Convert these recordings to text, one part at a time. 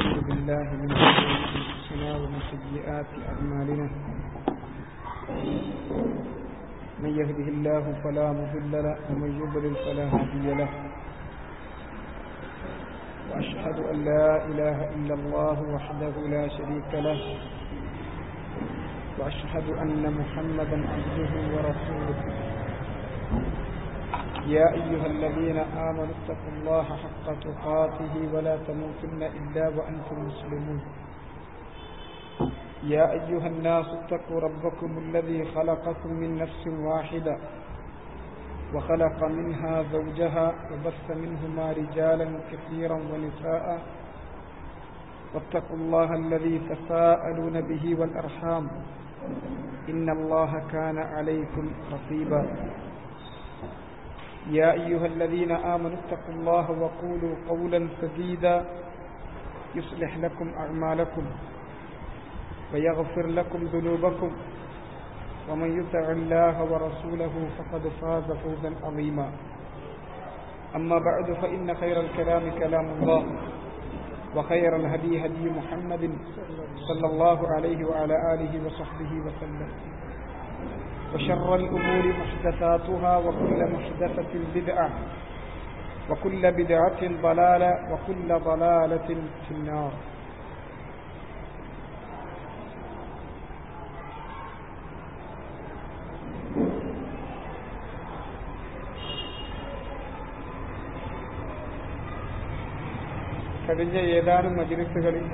بالله من شرور أنفسنا ومن سيئات أعمالنا من يهده الله فلا مضل له ومن يضلل فلا هادي له وأشهد أن لا إله إلا الله وحده لا شريك له وأشهد أن محمدا عبده ورسوله يا أيها الذين آمنوا اتقوا الله حق تقاته ولا تموتن إلا وأنتم مسلمون يا أيها الناس اتقوا ربكم الذي خلقكم من نفس واحدة وخلق منها زوجها وبث منهما رجالا كثيرا ونساء واتقوا الله الذي تساءلون به والأرحام إن الله كان عليكم رقيبا يا أيها الذين آمنوا اتقوا الله وقولوا قولا سديدا يصلح لكم أعمالكم ويغفر لكم ذنوبكم ومن يطع الله ورسوله فقد فاز فوزا عظيما أما بعد فإن خير الكلام كلام الله وخير الهدي هدي محمد صلى الله عليه وعلى آله وصحبه وسلم وشر الأمور محدثاتها وكل محدثة بدعة وكل بدعة ضلالة وكل ضلالة في النار കഴിഞ്ഞ ഏതാനും മജിലിസുകളിൽ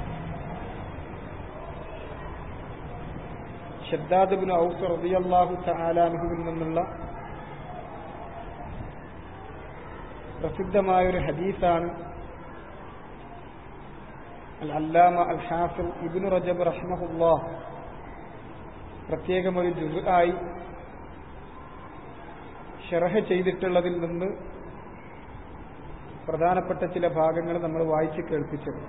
ഷദ്ദാദുബിന് ഔസ് റബിയല്ലാഹു തആലാനുഹുവിൽ നിന്നുള്ള പ്രസിദ്ധമായൊരു ഹദീസാണ് അൽ അല്ലാമ അൽ ഹാഫിൽ ഇബ്നു റജബ് റഹ്മഹുല്ലാ പ്രത്യേകം ഒരു ജുസ് ആയി ഷെറഹ ചെയ്തിട്ടുള്ളതിൽ നിന്ന് പ്രധാനപ്പെട്ട ചില ഭാഗങ്ങൾ നമ്മൾ വായിച്ച് കേൾപ്പിച്ചത്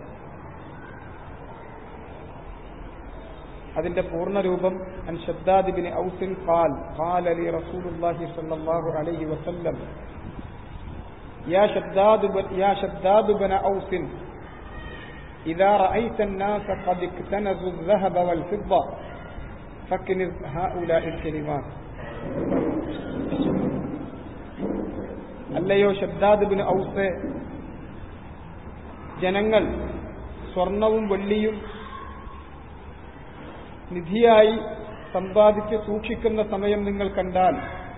അതിന്റെ പൂർണ്ണരൂപം അൻ ഷദ്ദാദിബിന് ഔസിൻ ഖാൽ ഖാൽ അലി റസൂലുള്ളാഹി സ്വല്ലല്ലാഹു അലൈഹി വസല്ലം يا شداد يا شداد بن أوس إذا رأيت الناس قد اكتنزوا الذهب والفضة فاكنز هؤلاء الكلمات അല്ലയോ ഷദ്ദാദ് ബിൻ ഔസ് ജനങ്ങൾ സ്വർണവും വെള്ളിയും നിധിയായി സമ്പാദിച്ച് സൂക്ഷിക്കുന്ന സമയം നിങ്ങൾ കണ്ടാൽ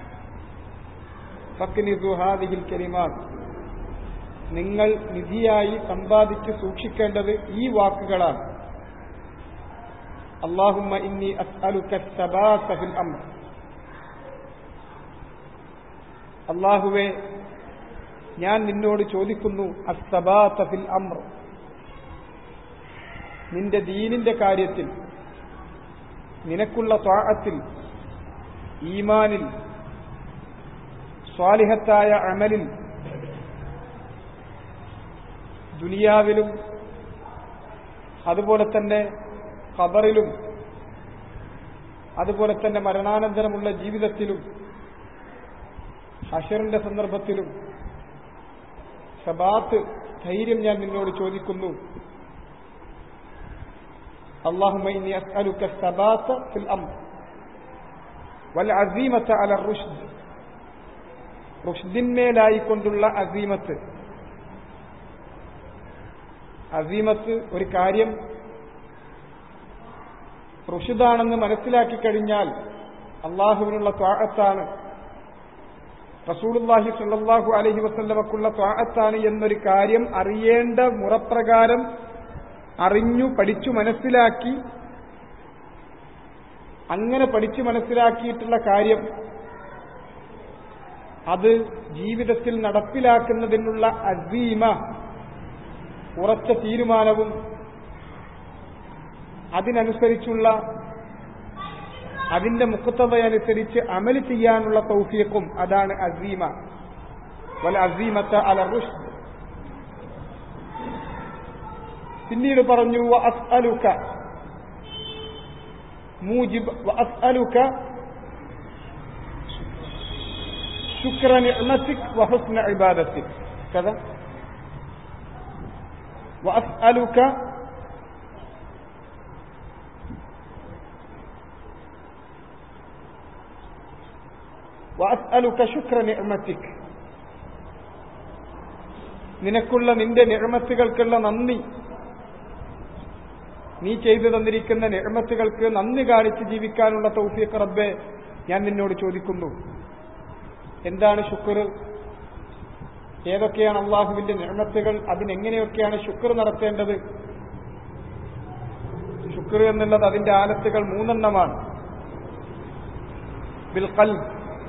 ഫക്നിസുഹാദിഹിൽ കെരിമാർ നിങ്ങൾ നിധിയായി സമ്പാദിച്ച് സൂക്ഷിക്കേണ്ടത് ഈ വാക്കുകളാണ് അള്ളാഹുമ്മ ഇന്നി അസ്അലുക സബാസഫിൽ അംർ അള്ളാഹുവെ ഞാൻ നിന്നോട് ചോദിക്കുന്നു അസ്തബാത്തഫിൽ അമ്ര നിന്റെ ദീനിന്റെ കാര്യത്തിൽ നിനക്കുള്ള ത്വാഴത്തിൽ ഈമാനിൽ സ്വാലിഹത്തായ അമലിൽ ദുനിയാവിലും അതുപോലെ തന്നെ ഖബറിലും അതുപോലെ തന്നെ മരണാനന്തരമുള്ള ജീവിതത്തിലും ഹഷറിന്റെ സന്ദർഭത്തിലും സബാത്ത് ധൈര്യം ഞാൻ നിന്നോട് ചോദിക്കുന്നു അള്ളാഹുമൈനി അസ്അലുക സബാത്ത ഫിൽ അംർ വൽ അസീമത്ത അല റുഷ്ദ് റുഷ്ദിന്മേലായിക്കൊണ്ടുള്ള അസീമത്ത് അസീമത്ത് ഒരു കാര്യം റുഷിദാണെന്ന് മനസ്സിലാക്കി കഴിഞ്ഞാൽ അള്ളാഹുവിനുള്ള ത്വാഴത്താണ് റസൂലുല്ലാഹി സല്ലാഹു അലഹി വസ്ല്ലമക്കുള്ള ത്വാഅത്താണ് എന്നൊരു കാര്യം അറിയേണ്ട മുറപ്രകാരം അറിഞ്ഞു പഠിച്ചു മനസ്സിലാക്കി അങ്ങനെ പഠിച്ചു മനസ്സിലാക്കിയിട്ടുള്ള കാര്യം അത് ജീവിതത്തിൽ നടപ്പിലാക്കുന്നതിനുള്ള അസീമ ഉറച്ച തീരുമാനവും അതിനനുസരിച്ചുള്ള അതിന്റെ മുഖത്തതയനുസരിച്ച് അമൽ ചെയ്യാനുള്ള തൗഫീഖും അതാണ് അസീമ വൽ അസീമത്ത അല റുഷ്ദ് പിന്നീട് പറഞ്ഞു അസ്അലുക മൂജിബ് അസ്അലുക ശുക്ര നിഅമതിക് വഹുസ്ന ഇബാദത്തിക് കഥ وأسألك وأسألك شكر نعمتك നിനക്കുള്ള നിന്റെ നിഴമത്തുകൾക്കുള്ള നന്ദി നീ ചെയ്തു തന്നിരിക്കുന്ന നിഴമത്തുകൾക്ക് നന്ദി കാണിച്ച് ജീവിക്കാനുള്ള തൗഫീഖ് റബ്ബെ ഞാൻ നിന്നോട് ചോദിക്കുന്നു എന്താണ് ശുക്ർ ഏതൊക്കെയാണ് അള്ളാഹുവിന്റെ നിഴമത്തുകൾ അതിനെങ്ങനെയൊക്കെയാണ് ശുക്ർ നടത്തേണ്ടത് ശുക്ർ എന്നുള്ളത് അതിന്റെ ആലത്തുകൾ മൂന്നെണ്ണമാണ് ബിൽ ഖൽബ്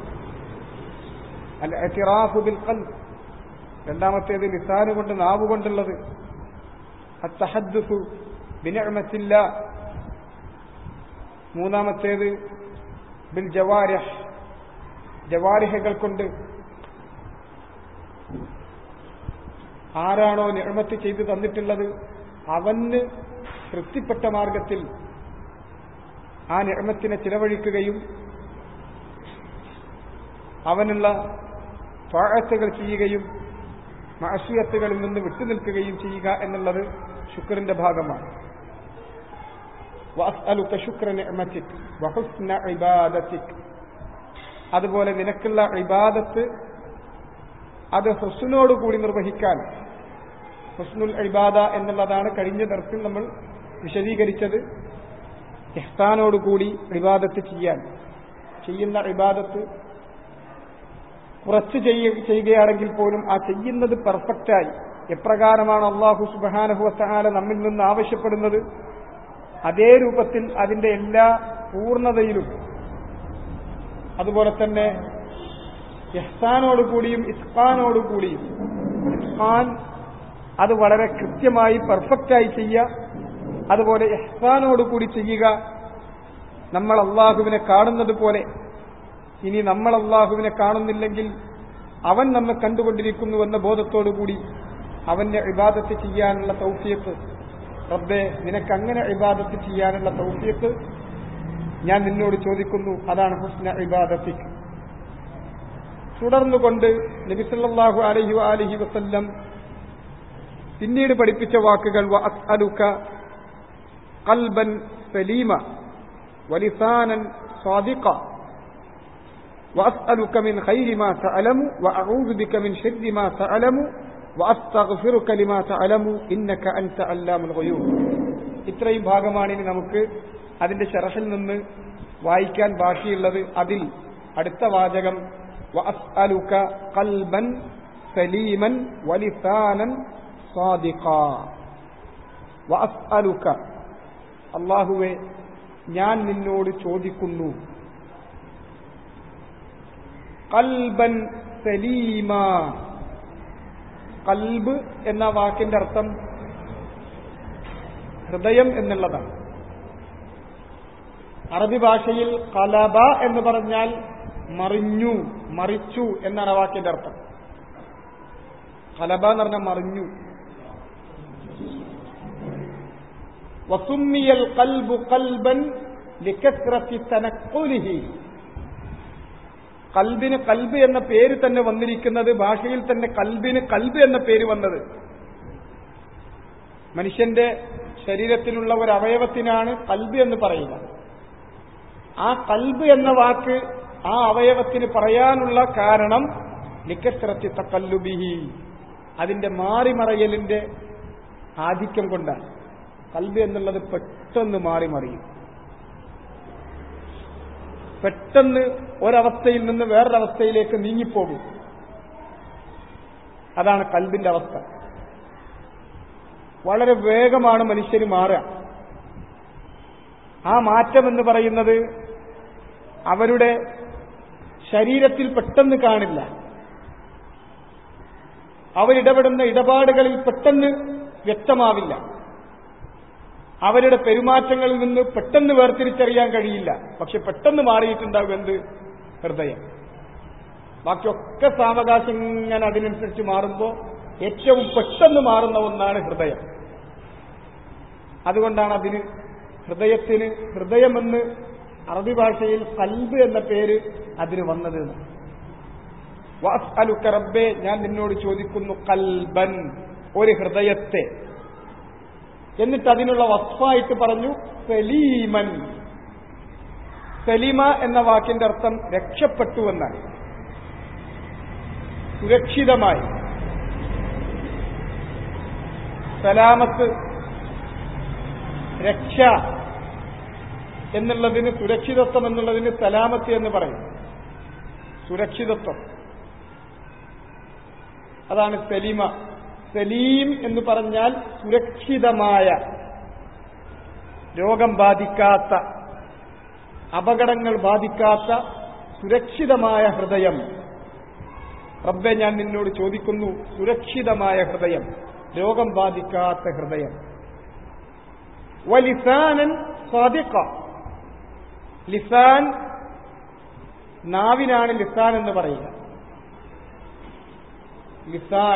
അൽ ഇഅ്തിറാഫു ബിൽ ഖൽബ് രണ്ടാമത്തേത് ലിസാന് കൊണ്ട് നാവ് കൊണ്ടുള്ളത് അത്തഹദ്ദുസു ബിനിഅമത്തില്ല മൂന്നാമത്തേത് ബിൽ ജവാരിഹ് ജവാരിഹകൾ കൊണ്ട് ആരാണോ നിഴമത്ത് ചെയ്തു തന്നിട്ടുള്ളത് അവന് തൃപ്തിപ്പെട്ട മാർഗത്തിൽ ആ നിഴമത്തിനെ ചിലവഴിക്കുകയും അവനുള്ള പാഴത്തുകൾ ചെയ്യുകയും മാഷിയത്തുകളിൽ നിന്ന് വിട്ടുനിൽക്കുകയും ചെയ്യുക എന്നുള്ളത് ശുക്രന്റെ ഭാഗമാണ് അതുപോലെ നിനക്കുള്ള ഇബാദത്ത് അത് ഹുസ്നോടുകൂടി നിർവഹിക്കാൻ ഹുസ്നുൽ ഇബാദ എന്നുള്ളതാണ് കഴിഞ്ഞ ദർസിൽ നമ്മൾ വിശദീകരിച്ചത് ഇഹ്സാനോടുകൂടി ഇബാദത്ത് ചെയ്യാൻ ചെയ്യുന്ന ഇബാദത്ത് കുറച്ച് ചെയ്യുകയാണെങ്കിൽ പോലും ആ ചെയ്യുന്നത് പെർഫെക്റ്റായി എപ്രകാരമാണ് അള്ളാഹു സുബാനഹുവത്താല നമ്മിൽ നിന്ന് ആവശ്യപ്പെടുന്നത് അതേ രൂപത്തിൽ അതിന്റെ എല്ലാ പൂർണ്ണതയിലും അതുപോലെ തന്നെ ഇഹ്സാനോടുകൂടിയും ഇസ്ഖാനോടുകൂടിയും ഇസ്ഖാൻ അത് വളരെ കൃത്യമായി പെർഫെക്റ്റായി ചെയ്യുക അതുപോലെ ഇഹ്സാനോടുകൂടി ചെയ്യുക നമ്മൾ അള്ളാഹുവിനെ കാണുന്നത് പോലെ ഇനി നമ്മൾ അള്ളാഹുവിനെ കാണുന്നില്ലെങ്കിൽ അവൻ നമ്മെ കണ്ടുകൊണ്ടിരിക്കുന്നു എന്ന ബോധത്തോടുകൂടി അവന്റെ ഇബാദത്ത് ചെയ്യാനുള്ള തൗഫിയത്ത് റബ്ബെ നിനക്ക് അങ്ങനെ ഇബാദത്ത് ചെയ്യാനുള്ള തൗഫിയത്ത് ഞാൻ നിന്നോട് ചോദിക്കുന്നു അതാണ് ഹുസ്ന ഇബാദത്തിക്ക് തുടർന്നുകൊണ്ട് നബിസല്ലാഹു അലഹി അലഹി വസല്ലം പിന്നീട് പഠിപ്പിച്ച വാക്കുകൾ അലുക കൽബൻ സലീമ വലിസാനൻ സ്വാദിഖ وأسألك من خير ما تعلم وأعوذ بك من شر ما تعلم وأستغفرك لما تعلم إنك أنت علام الغيوب ഇത്രയും ഭാഗമാണ് ഇനി നമുക്ക് അതിന്റെ ഷറഹിൽ നിന്ന് വായിക്കാൻ ബാക്കിയുള്ളത് അതിൽ അടുത്ത വാചകം വഅസ്അലുക ഖൽബൻ സലീമൻ വലിസാനൻ സാദിഖ വഅസ്അലുക അല്ലാഹുവേ ഞാൻ നിന്നോട് ചോദിക്കുന്നു കൽബൻ സലീമ കൽബ് എന്ന വാക്കിന്റെ അർത്ഥം ഹൃദയം എന്നുള്ളതാണ് അറബി ഭാഷയിൽ കലബ എന്ന് പറഞ്ഞാൽ മറിഞ്ഞു മറിച്ചു എന്നാണ് ആ വാക്കിന്റെ അർത്ഥം കലബ എന്ന് പറഞ്ഞാൽ മറിഞ്ഞു വസുമ്മിയൽ കൽബു കൽബൻ ലിക്കസ്രത്തി തനക്കുലിഹി കൽബിന് കൽബ് എന്ന പേര് തന്നെ വന്നിരിക്കുന്നത് ഭാഷയിൽ തന്നെ കൽബിന് കൽബ് എന്ന പേര് വന്നത് മനുഷ്യന്റെ ശരീരത്തിലുള്ള ഒരു അവയവത്തിനാണ് കൽബ് എന്ന് പറയുക ആ കൽബ് എന്ന വാക്ക് ആ അവയവത്തിന് പറയാനുള്ള കാരണം ലിക്കസ്രത്തി തക്കല്ലുബിഹി അതിന്റെ മാറിമറയലിന്റെ ആധിക്യം കൊണ്ടാണ് കൽബ് എന്നുള്ളത് പെട്ടെന്ന് മാറി മറിയും പെട്ടെന്ന് ഒരവസ്ഥയിൽ നിന്ന് വേറൊരവസ്ഥയിലേക്ക് നീങ്ങിപ്പോകും അതാണ് കൽബിന്റെ അവസ്ഥ വളരെ വേഗമാണ് മനുഷ്യന് മാറുക ആ മാറ്റം എന്ന് പറയുന്നത് അവരുടെ ശരീരത്തിൽ പെട്ടെന്ന് കാണില്ല അവരിടപെടുന്ന ഇടപാടുകളിൽ പെട്ടെന്ന് വ്യക്തമാവില്ല അവരുടെ പെരുമാറ്റങ്ങളിൽ നിന്ന് പെട്ടെന്ന് വേർതിരിച്ചറിയാൻ കഴിയില്ല പക്ഷെ പെട്ടെന്ന് മാറിയിട്ടുണ്ടാവും എന്ത് ഹൃദയം ബാക്കിയൊക്കെ സാവകാശം ഇങ്ങനെ അതിനനുസരിച്ച് മാറുമ്പോൾ ഏറ്റവും പെട്ടെന്ന് മാറുന്ന ഒന്നാണ് ഹൃദയം അതുകൊണ്ടാണ് അതിന് ഹൃദയത്തിന് ഹൃദയമെന്ന് അറബി ഭാഷയിൽ കൽബ് എന്ന പേര് അതിന് വന്നത് വാസ് അലുക്ക റബ്ബെ ഞാൻ നിന്നോട് ചോദിക്കുന്നു കൽബൻ ഒരു ഹൃദയത്തെ എന്നിട്ട് അതിനുള്ള വസ്ഫായിട്ട് പറഞ്ഞു സലീമൻ സലീമ എന്ന വാക്കിന്റെ അർത്ഥം രക്ഷപ്പെട്ടു എന്നാണ് സുരക്ഷിതമായി സലാമത്ത് രക്ഷ എന്നുള്ളതിന് സുരക്ഷിതത്വം എന്നുള്ളതിന് സലാമത്ത് എന്ന് പറയും സുരക്ഷിതത്വം അതാണ് സലീമ സലീം എന്ന് പറഞ്ഞാൽ സുരക്ഷിതമായ രോഗം ബാധിക്കാത്ത അപകടങ്ങൾ ബാധിക്കാത്ത സുരക്ഷിതമായ ഹൃദയം റബ്ബെ ഞാൻ നിന്നോട് ചോദിക്കുന്നു സുരക്ഷിതമായ ഹൃദയം രോഗം ബാധിക്കാത്ത ഹൃദയം വലിസാനൻ സ്വാദിക്ക ലിസാൻ നാവിനാണ് ലിസാൻ എന്ന് പറയുക ലിസാൻ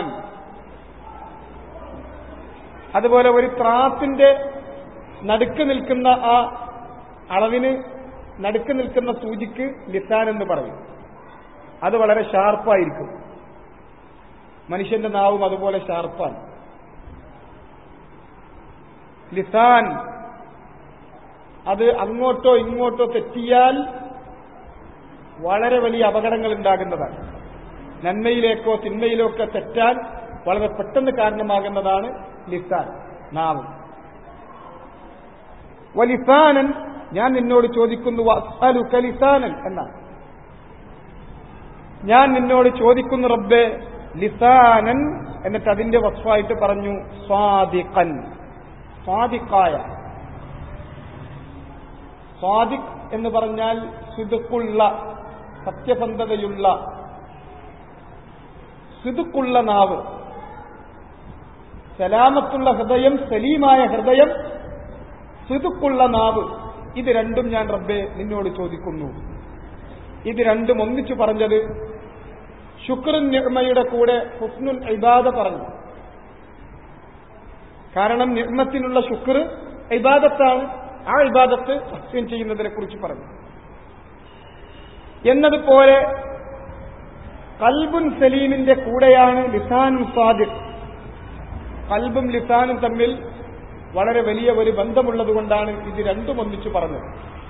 അതുപോലെ ഒരു ത്രാസിന്റെ നടുക്ക് നിൽക്കുന്ന ആ അളവിന് നടുക്ക് നിൽക്കുന്ന സൂചിക്ക് ലിസാൻ എന്ന് പറയും അത് വളരെ ഷാർപ്പായിരിക്കും മനുഷ്യന്റെ നാവും അതുപോലെ ഷാർപ്പാണ് ലിസാൻ അത് അങ്ങോട്ടോ ഇങ്ങോട്ടോ തെറ്റിയാൽ വളരെ വലിയ അപകടങ്ങൾ ഉണ്ടാകുന്നതാണ് നന്മയിലേക്കോ തിന്മയിലേക്കോ തെറ്റാൻ വളരെ പെട്ടെന്ന് കാരണമാകുന്നതാണ് ലിസാൻ നാവ് വലിസാനൻ ഞാൻ നിന്നോട് ചോദിക്കുന്നു അസ്അലുക ലിസാനൻ എന്നാണ് ഞാൻ നിന്നോട് ചോദിക്കുന്നു റബ്ബെ ലിസാനൻ എന്നിട്ട് അതിന്റെ വസ്ഫായിട്ട് പറഞ്ഞു സ്വാദിഖൻ സ്വാദിഖായ സ്വാദിഖ് എന്ന് പറഞ്ഞാൽ സിതുക്കുള്ള സത്യസന്ധതയുള്ള സിതുക്കുള്ള നാവ് സലാമത്തുള്ള ഹൃദയം സലീമായ ഹൃദയം സിതുക്കുള്ള നാവ് ഇത് രണ്ടും ഞാൻ റബ്ബെ നിന്നോട് ചോദിക്കുന്നു ഇത് രണ്ടും ഒന്നിച്ചു പറഞ്ഞത് ശുക്രൻ നിർമ്മയുടെ കൂടെ ഹുസ്നുൽ ഇബാദ പറഞ്ഞു കാരണം നിർമ്മത്തിനുള്ള ശുക്ർ ഇബാദത്താണ് ആ ഇബാദത്ത് സത്യം ചെയ്യുന്നതിനെ കുറിച്ച് പറഞ്ഞു എന്നതുപോലെ കൽബുൻ സലീമിന്റെ കൂടെയാണ് ലിസാനുൽ സാദിഖ് കൽബും ലിസാനും തമ്മിൽ വളരെ വലിയ ഒരു ബന്ധമുള്ളതുകൊണ്ടാണ് ഇത് രണ്ടും ഒന്നിച്ചു പറഞ്ഞത്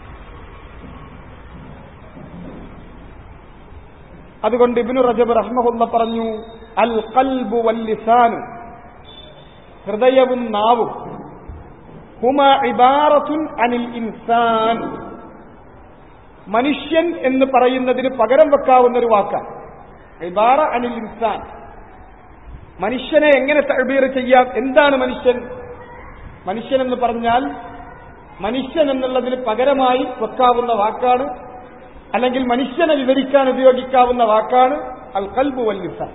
അതുകൊണ്ട് ഇബിനു റജബ് റഹ്മഹുല്ല പറഞ്ഞു അൽ കൽബു വൽ ലിസാനു ഹൃദയവും നാവും ഹുമ ഇബാറത്തുൻ അനിൽ ഇൻസാൻ മനുഷ്യൻ എന്ന് പറയുന്നതിന് പകരം വെക്കാവുന്ന ഒരു വാക്കാണ് ഇബാറ അനിൽ ഇൻസാൻ മനുഷ്യനെ എങ്ങനെ തഴബീർ ചെയ്യാം എന്താണ് മനുഷ്യൻ മനുഷ്യൻ എന്ന് പറഞ്ഞാൽ മനുഷ്യൻ എന്നുള്ളതിന് പകരമായി വെക്കാവുന്ന വാക്കാണ് അല്ലെങ്കിൽ മനുഷ്യനെ വിവരിക്കാൻ ഉപയോഗിക്കാവുന്ന വാക്കാണ് അൽ കൽബു വൽ ലിസാൻ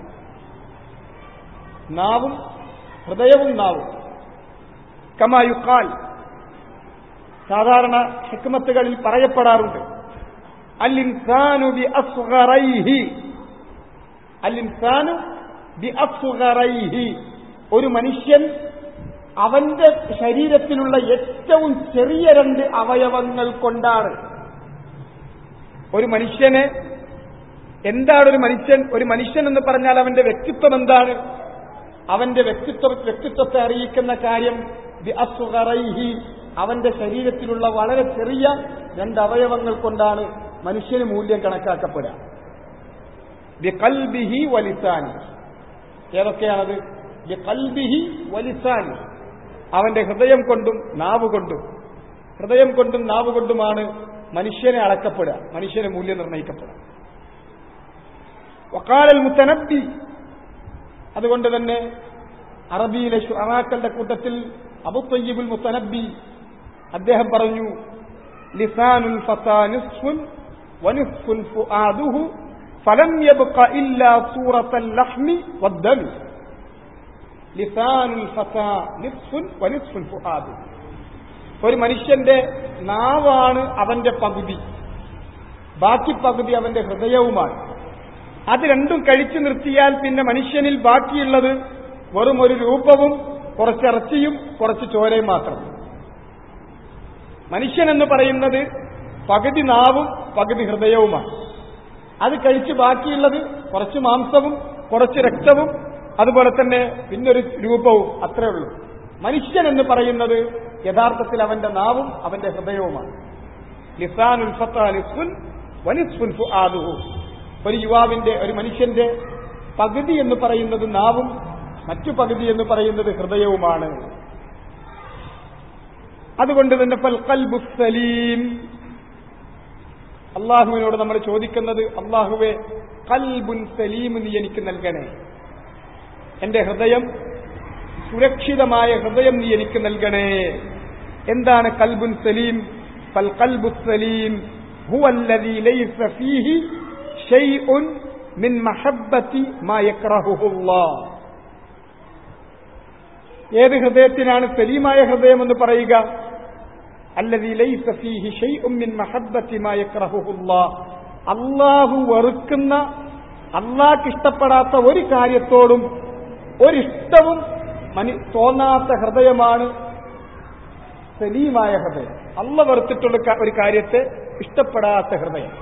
നാവും ഹൃദയവും നാവും കമായുക്കാൽ സാധാരണ ഹിക്മത്തുകളിൽ പറയപ്പെടാറുണ്ട് അൽ ഇൻസാനു ബി അസ്ഗറൈഹി അൽ ഇൻസാനു ബി അസ്ഗറൈഹി ഒരു മനുഷ്യൻ അവന്റെ ശരീരത്തിലുള്ള ഏറ്റവും ചെറിയ രണ്ട് അവയവങ്ങൾ കൊണ്ടാണ് ഒരു മനുഷ്യനെ എന്താണ് ഒരു മനുഷ്യൻ ഒരു മനുഷ്യൻ എന്ന് പറഞ്ഞാൽ അവന്റെ വ്യക്തിത്വം എന്താണ് അവന്റെ വ്യക്തിത്വ വ്യക്തിത്വത്തെ അറിയിക്കുന്ന കാര്യം ബി അസുഖറൈഹി അവന്റെ ശരീരത്തിലുള്ള വളരെ ചെറിയ രണ്ട് അവയവങ്ങൾ കൊണ്ടാണ് മനുഷ്യന് മൂല്യം കണക്കാക്കപ്പെടുക ബി കൽബിഹി വലിസാനി ഏതൊക്കെയാണത് ബി കൽബിഹി വലിസാനി അവന്റെ ഹൃദയം കൊണ്ടും നാവ് കൊണ്ടും ഹൃദയം കൊണ്ടും നാവ് കൊണ്ടുമാണ് മനുഷ്യനെ അളക്കപ്പെടുക മനുഷ്യനെ മൂല്യം നിർണ്ണയിക്കപ്പെടുക വക്കാലൽ മുത്തനബി അതുകൊണ്ട് തന്നെ അറബിയിലെ ഷുറാക്കളുടെ കൂട്ടത്തിൽ അബുത്തയ്യിബുൽ മുത്തനബി അദ്ദേഹം പറഞ്ഞു ലിസാനുൽ ഫസാ നിസ്ഫുൻ വനിസ്ഫുൻ ഫുആദുഹു ഫലം യബ്ഖ ഇല്ലാ സൂറത്തൽ ലഹ്മി വദ്ദമി ലിസാനുൽ ഫസാ നിസ്ഫുൻ വനിസ്ഫുൻ ഫുആദുഹു ഒരു മനുഷ്യന്റെ നാവാണ് അവന്റെ പകുതി ബാക്കി പകുതി അവന്റെ ഹൃദയവുമാണ് അത് രണ്ടും കഴിച്ചു നിർത്തിയാൽ പിന്നെ മനുഷ്യനിൽ ബാക്കിയുള്ളത് വെറും ഒരു രൂപവും കുറച്ചിറച്ചിയും കുറച്ച് ചോരയും മാത്രം മനുഷ്യൻ എന്ന് പറയുന്നത് പകുതി നാവും പകുതി ഹൃദയവുമാണ് അത് കഴിച്ച് ബാക്കിയുള്ളത് കുറച്ച് മാംസവും കുറച്ച് രക്തവും അതുപോലെ തന്നെ പിന്നൊരു രൂപവും അത്രേ ഉള്ളൂ മനുഷ്യൻ എന്ന് പറയുന്നത് യഥാർത്ഥത്തിൽ അവന്റെ നാവും അവന്റെ ഹൃദയവുമാണ് ലിസാനുൽ ഫത്താലിസ്ഫുൻ വനിസ്ഫുൽ ഫുആദുഹു ഒരു യുവാവിന്റെ ഒരു മനുഷ്യന്റെ പകുതി എന്ന് പറയുന്നത് നാവും മറ്റു പകുതി എന്ന് പറയുന്നത് ഹൃദയവുമാണ് അതുകൊണ്ട് തന്നെ ഫൽ ഖൽബു സലീം അള്ളാഹുവിനോട് നമ്മൾ ചോദിക്കുന്നത് അള്ളാഹുവെ കൽബുൻ സലീം നീ എനിക്ക് നൽകണേ എന്റെ ഹൃദയം സുരക്ഷിതമായ ഹൃദയം നീ എനിക്ക് നൽകണേ എന്താണ് കൽബുൻ സലീം ഫൽ കൽബു സലീം هو الذي ليس فيه شيء من محبة ما يكرهه الله ഏത് ഹൃദയത്തിനാണ് സലീമായ ഹൃദയം എന്ന് പറയുക الذي ليس فيه شيء من محبة ما يكرهه الله അള്ളാഹു വെറുക്കുന്ന അള്ളാഹ്ക്ക് ഇഷ്ടപ്പെടാത്ത ഒരു കാര്യത്തോടും ഒരിഷ്ടവും മനു തോന്നാത്ത ഹൃദയമാണ് സലീമായ ഹൃദയം അള്ള വെറുത്തിട്ടുള്ള ഒരു കാര്യത്തെ ഇഷ്ടപ്പെടാത്ത ഹൃദയം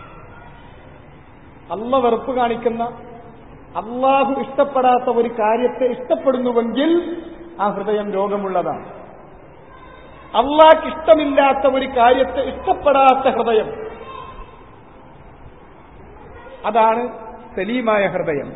അള്ള വെറുപ്പ് കാണിക്കുന്ന അള്ളാഹു ഇഷ്ടപ്പെടാത്ത ഒരു കാര്യത്തെ ഇഷ്ടപ്പെടുന്നുവെങ്കിൽ ആ ഹൃദയം രോഗമുള്ളതാണ് അള്ളാഹ്ക്ക് ഇഷ്ടമില്ലാത്ത ഒരു കാര്യത്തെ ഇഷ്ടപ്പെടാത്ത ഹൃദയം അതാണ് സലീമായ ഹൃദയം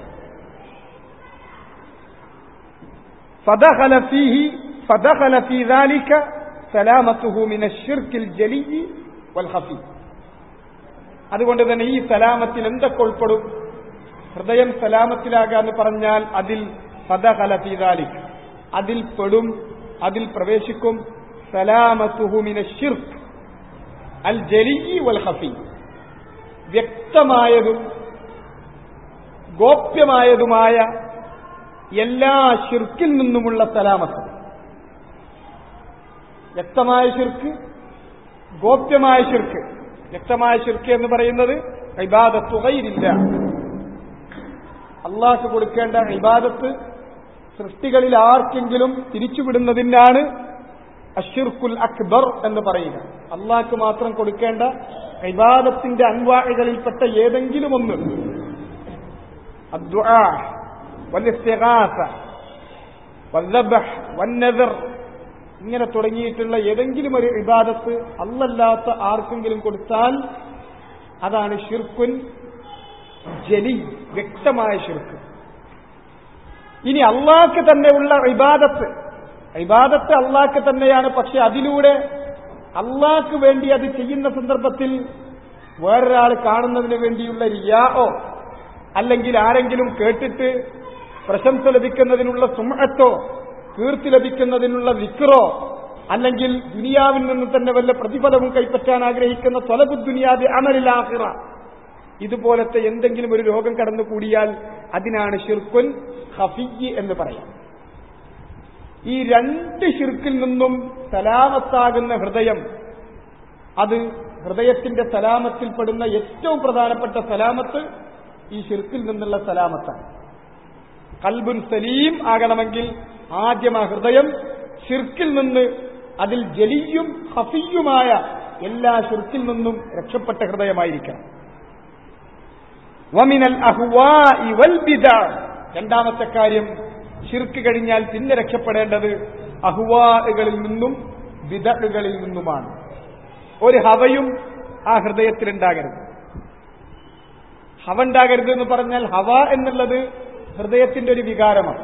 فدخل فيه فدخل في ذلك سلامته من الشرك الجلي والخفي അതുകൊണ്ട് തന്നെ ഈ സലാമത്തിൽ എന്തൊക്കെ ഉൾപ്പെടും ഹൃദയം സലാമത്തിലാകാന്ന് പറഞ്ഞാൽ അതിൽ ഫദഖല ഫീ ദാലിക് അതിൽ പെടും അതിൽ പ്രവേശിക്കും സലാമത്തുഹു മിന ഷിർക്ക് അൽ ജലി വൽ ഖഫി വ്യക്തമായതും ഗോപ്യമായതുമായ എല്ലാ ഷിർക്കിൽ നിന്നുമുള്ള സലാമത്ത് വ്യക്തമായ ഷിർക്ക് ഗോപ്യമായ ഷിർക്ക് വ്യക്തമായ ഷിർക്ക് എന്ന് പറയുന്നത് ഇബാദത്ത് ഗൈരില്ല അള്ളാഹ് കൊടുക്കേണ്ട ഇബാദത്ത് സൃഷ്ടികളിൽ ആർക്കെങ്കിലും തിരിച്ചുവിടുന്നതിനാണ് അഷിർക്കുൽ അക്ബർ എന്ന് പറയുക അള്ളാഹ്ക്ക് മാത്രം കൊടുക്കേണ്ട ഇബാദത്തിന്റെ അൻവാഴികളിൽപ്പെട്ട ഏതെങ്കിലും ഒന്ന് الدعاء والاستغاثة والذبح والنذر ഇങ്ങനെ തുടങ്ങിയിട്ടുള്ള ഏതെങ്കിലും ഒരു ഇബാദത്ത് അല്ലല്ലാത്ത ആർക്കെങ്കിലും കൊടുത്താൽ അതാണ് ഷിർക്കുൻ ജലി വ്യക്തമായ ഷിർക്ക് ഇനി അള്ളാഹ്ക്ക് തന്നെയുള്ള ഇബാദത്ത് ഇബാദത്ത് അള്ളാഹ്ക്ക് തന്നെയാണ് പക്ഷെ അതിലൂടെ അള്ളാഹ്ക്ക് വേണ്ടി അത് ചെയ്യുന്ന സന്ദർഭത്തിൽ വേറൊരാൾ കാണുന്നതിന് വേണ്ടിയുള്ള റിയാഓ അല്ലെങ്കിൽ ആരെങ്കിലും കേട്ടിട്ട് പ്രശംസ ലഭിക്കുന്നതിനുള്ള സുമഹത്തോ കീർത്തി ലഭിക്കുന്നതിനുള്ള വിക്രോ അല്ലെങ്കിൽ ദുനിയാവിൽ നിന്ന് തന്നെ വല്ല പ്രതിഫലവും കൈപ്പറ്റാൻ ആഗ്രഹിക്കുന്ന തൊലബു ദുനിയാവി അമലിലാഹിറ ഇതുപോലത്തെ എന്തെങ്കിലും ഒരു രോഗം കടന്നുകൂടിയാൽ അതിനാണ് ഷിർക്കുൻ ഹഫിയ് എന്ന് പറയാം ഈ രണ്ട് ഷിർക്കിൽ നിന്നും സലാമത്താകുന്ന ഹൃദയം അത് ഹൃദയത്തിന്റെ സലാമത്തിൽപ്പെടുന്ന ഏറ്റവും പ്രധാനപ്പെട്ട സലാമത്ത് ഈ ഷിർക്കിൽ നിന്നുള്ള സലാമത്താണ് കൽബുൻ സലീം ആകണമെങ്കിൽ ആദ്യം ആ ഹൃദയം ഷിർക്കിൽ നിന്ന് അതിൽ ജലിയും ഹഫിയുമായ എല്ലാ ഷിർക്കിൽ നിന്നും രക്ഷപ്പെട്ട ഹൃദയമായിരിക്കണം വമിനൽ അഹ്വാഇ വൽ ബിദഅ രണ്ടാമത്തെ കാര്യം ഷിർക്ക് കഴിഞ്ഞാൽ പിന്നെ രക്ഷപ്പെടേണ്ടത് അഹ്വാകളിൽ നിന്നും വിദകളിൽ നിന്നുമാണ് ഒരു ഹവയും ആ ഹൃദയത്തിലുണ്ടാകരുത് ഹവ ഉണ്ടാകരുത് എന്ന് പറഞ്ഞാൽ ഹവ എന്നുള്ളത് ഹൃദയത്തിന്റെ ഒരു വികാരമാണ്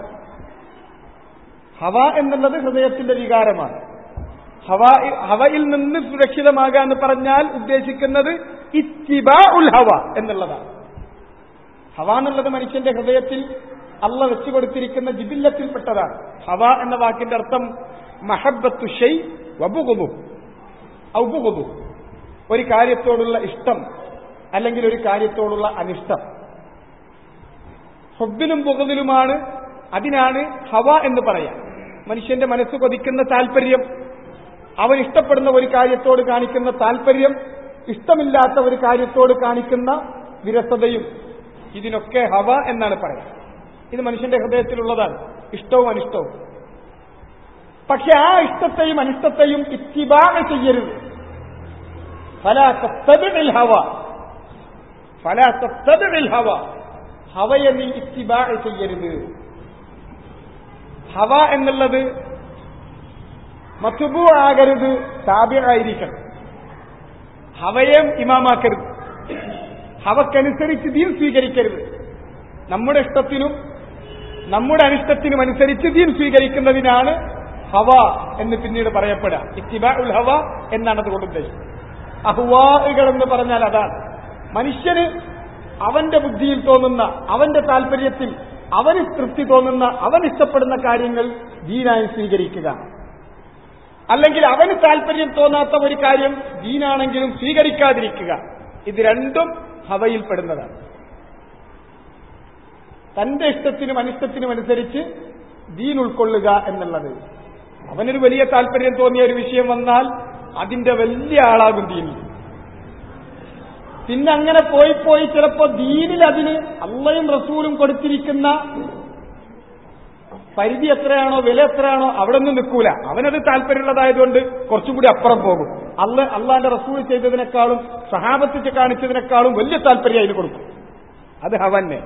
ഹവ എന്നുള്ളത് ഹൃദയത്തിന്റെ വികാരമാണ് ഹവ ഹവയിൽ നിന്ന് സുരക്ഷിതമാകുക എന്ന് പറഞ്ഞാൽ ഉദ്ദേശിക്കുന്നത് ഇത്തിബാ ഉൽ ഹവ എന്നുള്ളതാണ് ഹവ എന്നുള്ളത് മനുഷ്യന്റെ ഹൃദയത്തിൽ അള്ള വെച്ചു കൊടുത്തിരിക്കുന്ന ജിബില്ലത്തിൽപ്പെട്ടതാണ് ഹവ എന്ന വാക്കിന്റെ അർത്ഥം മഹബത്തു ഷൈ വബുകുതു ഔബുകുതു ഒരു കാര്യത്തോടുള്ള ഇഷ്ടം അല്ലെങ്കിൽ ഒരു കാര്യത്തോടുള്ള അനിഷ്ടം ഹൊബിലും പുകതിലുമാണ് അതിനാണ് ഹവ എന്ന് പറയാം മനുഷ്യന്റെ മനസ്സ് കൊതിക്കുന്ന താല്പര്യം അവൻ ഇഷ്ടപ്പെടുന്ന ഒരു കാര്യത്തോട് കാണിക്കുന്ന താല്പര്യം ഇഷ്ടമില്ലാത്ത ഒരു കാര്യത്തോട് കാണിക്കുന്ന വിരസതയും ഇതിനൊക്കെ ഹവ എന്നാണ് പറയുക ഇത് മനുഷ്യന്റെ ഹൃദയത്തിലുള്ളതാണ് ഇഷ്ടവും അനിഷ്ടവും പക്ഷെ ആ ഇഷ്ടത്തെയും അനിഷ്ടത്തെയും ഇത്തിബാഹ ചെയ്യരുത് ഫലാത്തbil ഹവ ഫലാത്തbil ഹവ ഹവയെ നീ ഇത്തിബാഹ ചെയ്യരുത് ഹവ എന്നുള്ളത് മത്തുബു ആകരുത് താബിയായിരിക്കണം ഹവയെ ഇമാമാക്കരുത് ഹവക്കനുസരിച്ച് ദീൻ സ്വീകരിക്കരുത് നമ്മുടെ ഇഷ്ടത്തിനും നമ്മുടെ അനിഷ്ടത്തിനും അനുസരിച്ച് ദീൻ സ്വീകരിക്കുന്നതിനാണ് ഹവ എന്ന് പിന്നീട് പറയപ്പെടുക ഇത്തിബാ ഉൽ ഹവ എന്നാണ് അതുകൊണ്ട് ഉദ്ദേശിച്ചത് അഹ്വാഹുകൾ എന്ന് പറഞ്ഞാൽ അതാണ് മനുഷ്യന് അവന്റെ ബുദ്ധിയിൽ തോന്നുന്ന അവന്റെ താല്പര്യത്തിൽ അവന് തൃപ്തി തോന്നുന്ന അവൻ ഇഷ്ടപ്പെടുന്ന കാര്യങ്ങൾ ദീനായി സ്വീകരിക്കുക അല്ലെങ്കിൽ അവന് താല്പര്യം തോന്നാത്ത ഒരു കാര്യം ദീനാണെങ്കിലും സ്വീകരിക്കാതിരിക്കുക ഇത് രണ്ടും ഹവയിൽപ്പെടുന്നതാണ് തന്റെ ഇഷ്ടത്തിനും അനിഷ്ടത്തിനും അനുസരിച്ച് ദീൻ ഉൾക്കൊള്ളുക എന്നുള്ളത് അവനൊരു വലിയ താല്പര്യം തോന്നിയ ഒരു വിഷയം വന്നാൽ അതിന്റെ വലിയ ആളാകും ദീനിൽ പിന്നെ അങ്ങനെ പോയി പോയി ചിലപ്പോ ദീനിൽ അതിന് അള്ളയും റസൂലും കൊടുത്തിരിക്കുന്ന പരിധി എത്രയാണോ വില എത്രയാണോ അവിടെ നിന്ന് നിൽക്കൂല അവനത് താല്പര്യമുള്ളതായതുകൊണ്ട് കുറച്ചും കൂടി അപ്പുറം പോകും അള്ള അള്ളാന്റെ റസൂൽ ചെയ്തതിനേക്കാളും സഹാബത്തിച്ച് കാണിച്ചതിനേക്കാളും വലിയ താല്പര്യം അതിന് കൊടുക്കും അത് ഹവന്നെ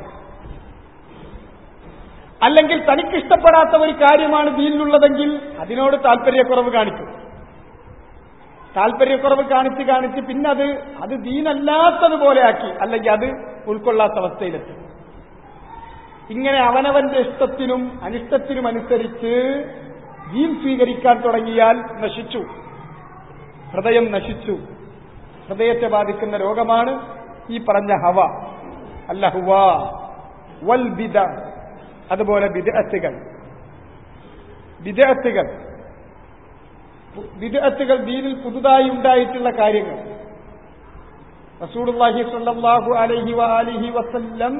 അല്ലെങ്കിൽ തനിക്ക് ഇഷ്ടപ്പെടാത്ത ഒരു കാര്യമാണ് ദീനിലുള്ളതെങ്കിൽ അതിനോട് താല്പര്യക്കുറവ് കാണിക്കും താല്പര്യക്കുറവ് കാണിച്ച് കാണിച്ച് പിന്നെ അത് അത് ദീനല്ലാത്തതുപോലെ ആക്കി അല്ലെങ്കിൽ അത് ഉൾക്കൊള്ളാത്ത അവസ്ഥയിലെത്തി ഇങ്ങനെ അവനവന്റെ ഇഷ്ടത്തിനും അനിഷ്ടത്തിനും അനുസരിച്ച് ദീൻ സ്വീകരിക്കാൻ തുടങ്ങിയാൽ നശിച്ചു ഹൃദയം നശിച്ചു ഹൃദയത്തെ ബാധിക്കുന്ന രോഗമാണ് ഈ പറഞ്ഞ ഹവ അല്ല ഹുവ വൽ ബിദ അതുപോലെ ബിദഅത്തുകൾ ബിദഅത്തുകൾ ബിദഅത്തുകൾ ദീനിൽ പുതുതായി ഉണ്ടായിട്ടുള്ള കാര്യങ്ങൾ റസൂലുള്ളാഹി സ്വല്ലല്ലാഹു അലൈഹി വആലിഹി വസല്ലം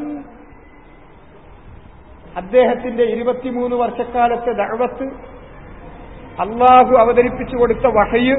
അദ്ദേഹത്തിന്റെ ഇരുപത്തിമൂന്ന് വർഷക്കാലത്തെ ദഅവത്ത് അള്ളാഹു അവതരിപ്പിച്ചു കൊടുത്ത വഹയ്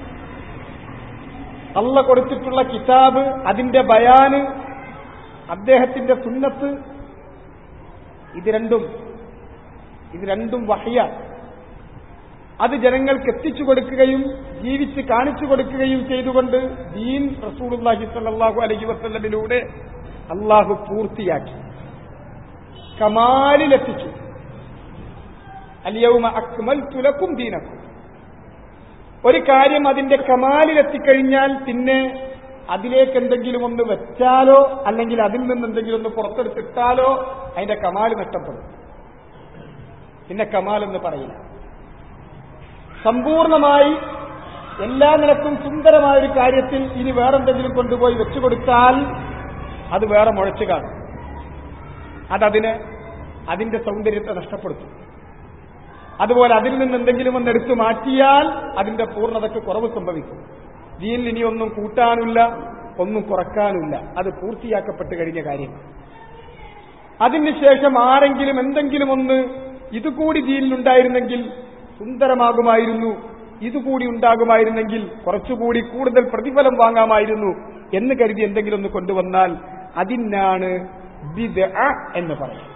അള്ള കൊടുത്തിട്ടുള്ള കിതാബ് അതിന്റെ ബയാന് അദ്ദേഹത്തിന്റെ സുന്നത്ത് ഇത് രണ്ടും ഇത് രണ്ടും വഹയ അത് ജനങ്ങൾക്ക് എത്തിച്ചു കൊടുക്കുകയും ജീവിച്ച് കാണിച്ചു കൊടുക്കുകയും ചെയ്തുകൊണ്ട് ദീൻ റസൂലുള്ളാഹി സ്വല്ലല്ലാഹു അലൈഹി വസല്ലമിലൂടെ അള്ളാഹു പൂർത്തിയാക്കി കമാലിലെത്തിച്ചു അലിയവുമ അക്മൽതു ലക്കും ദീനക്കും ഒരു കാര്യം അതിന്റെ കമാലിലെത്തിക്കഴിഞ്ഞാൽ പിന്നെ അതിലേക്ക് എന്തെങ്കിലും ഒന്ന് വെച്ചാലോ അല്ലെങ്കിൽ അതിൽ നിന്ന് എന്തെങ്കിലും ഒന്ന് പുറത്തെടുത്തിട്ടാലോ അതിന്റെ കമാല് നഷ്ടപ്പെടും പിന്നെ കമാൽ എന്ന് പറയില്ല സമ്പൂർണമായി എല്ലാ നിലക്കും സുന്ദരമായ ഒരു കാര്യത്തിൽ ഇനി വേറെന്തെങ്കിലും കൊണ്ടുപോയി വെച്ചു കൊടുത്താൽ അത് വേറെ മുഴച്ചു കാണും അതതിന് അതിന്റെ സൗന്ദര്യത്തെ നഷ്ടപ്പെടുത്തും അതുപോലെ അതിൽ നിന്ന് എന്തെങ്കിലും ഒന്ന് എടുത്തു മാറ്റിയാൽ അതിന്റെ പൂർണ്ണതയ്ക്ക് കുറവ് സംഭവിക്കും ദീനിൽ ഇനി ഒന്നും കൂട്ടാനില്ല ഒന്നും കുറക്കാനില്ല അത് പൂർത്തിയാക്കപ്പെട്ട് കഴിഞ്ഞ കാര്യം അതിനുശേഷം ആരെങ്കിലും എന്തെങ്കിലും ഒന്ന് ഇതുകൂടി ദീനിലുണ്ടായിരുന്നെങ്കിൽ സുന്ദരമാകുമായിരുന്നു ഇതുകൂടി ഉണ്ടാകുമായിരുന്നെങ്കിൽ കുറച്ചുകൂടി കൂടുതൽ പ്രതിഫലം വാങ്ങാമായിരുന്നു എന്ന് കരുതി എന്തെങ്കിലും ഒന്ന് കൊണ്ടുവന്നാൽ അതിനാണ് ബിദ് എന്ന് പറയും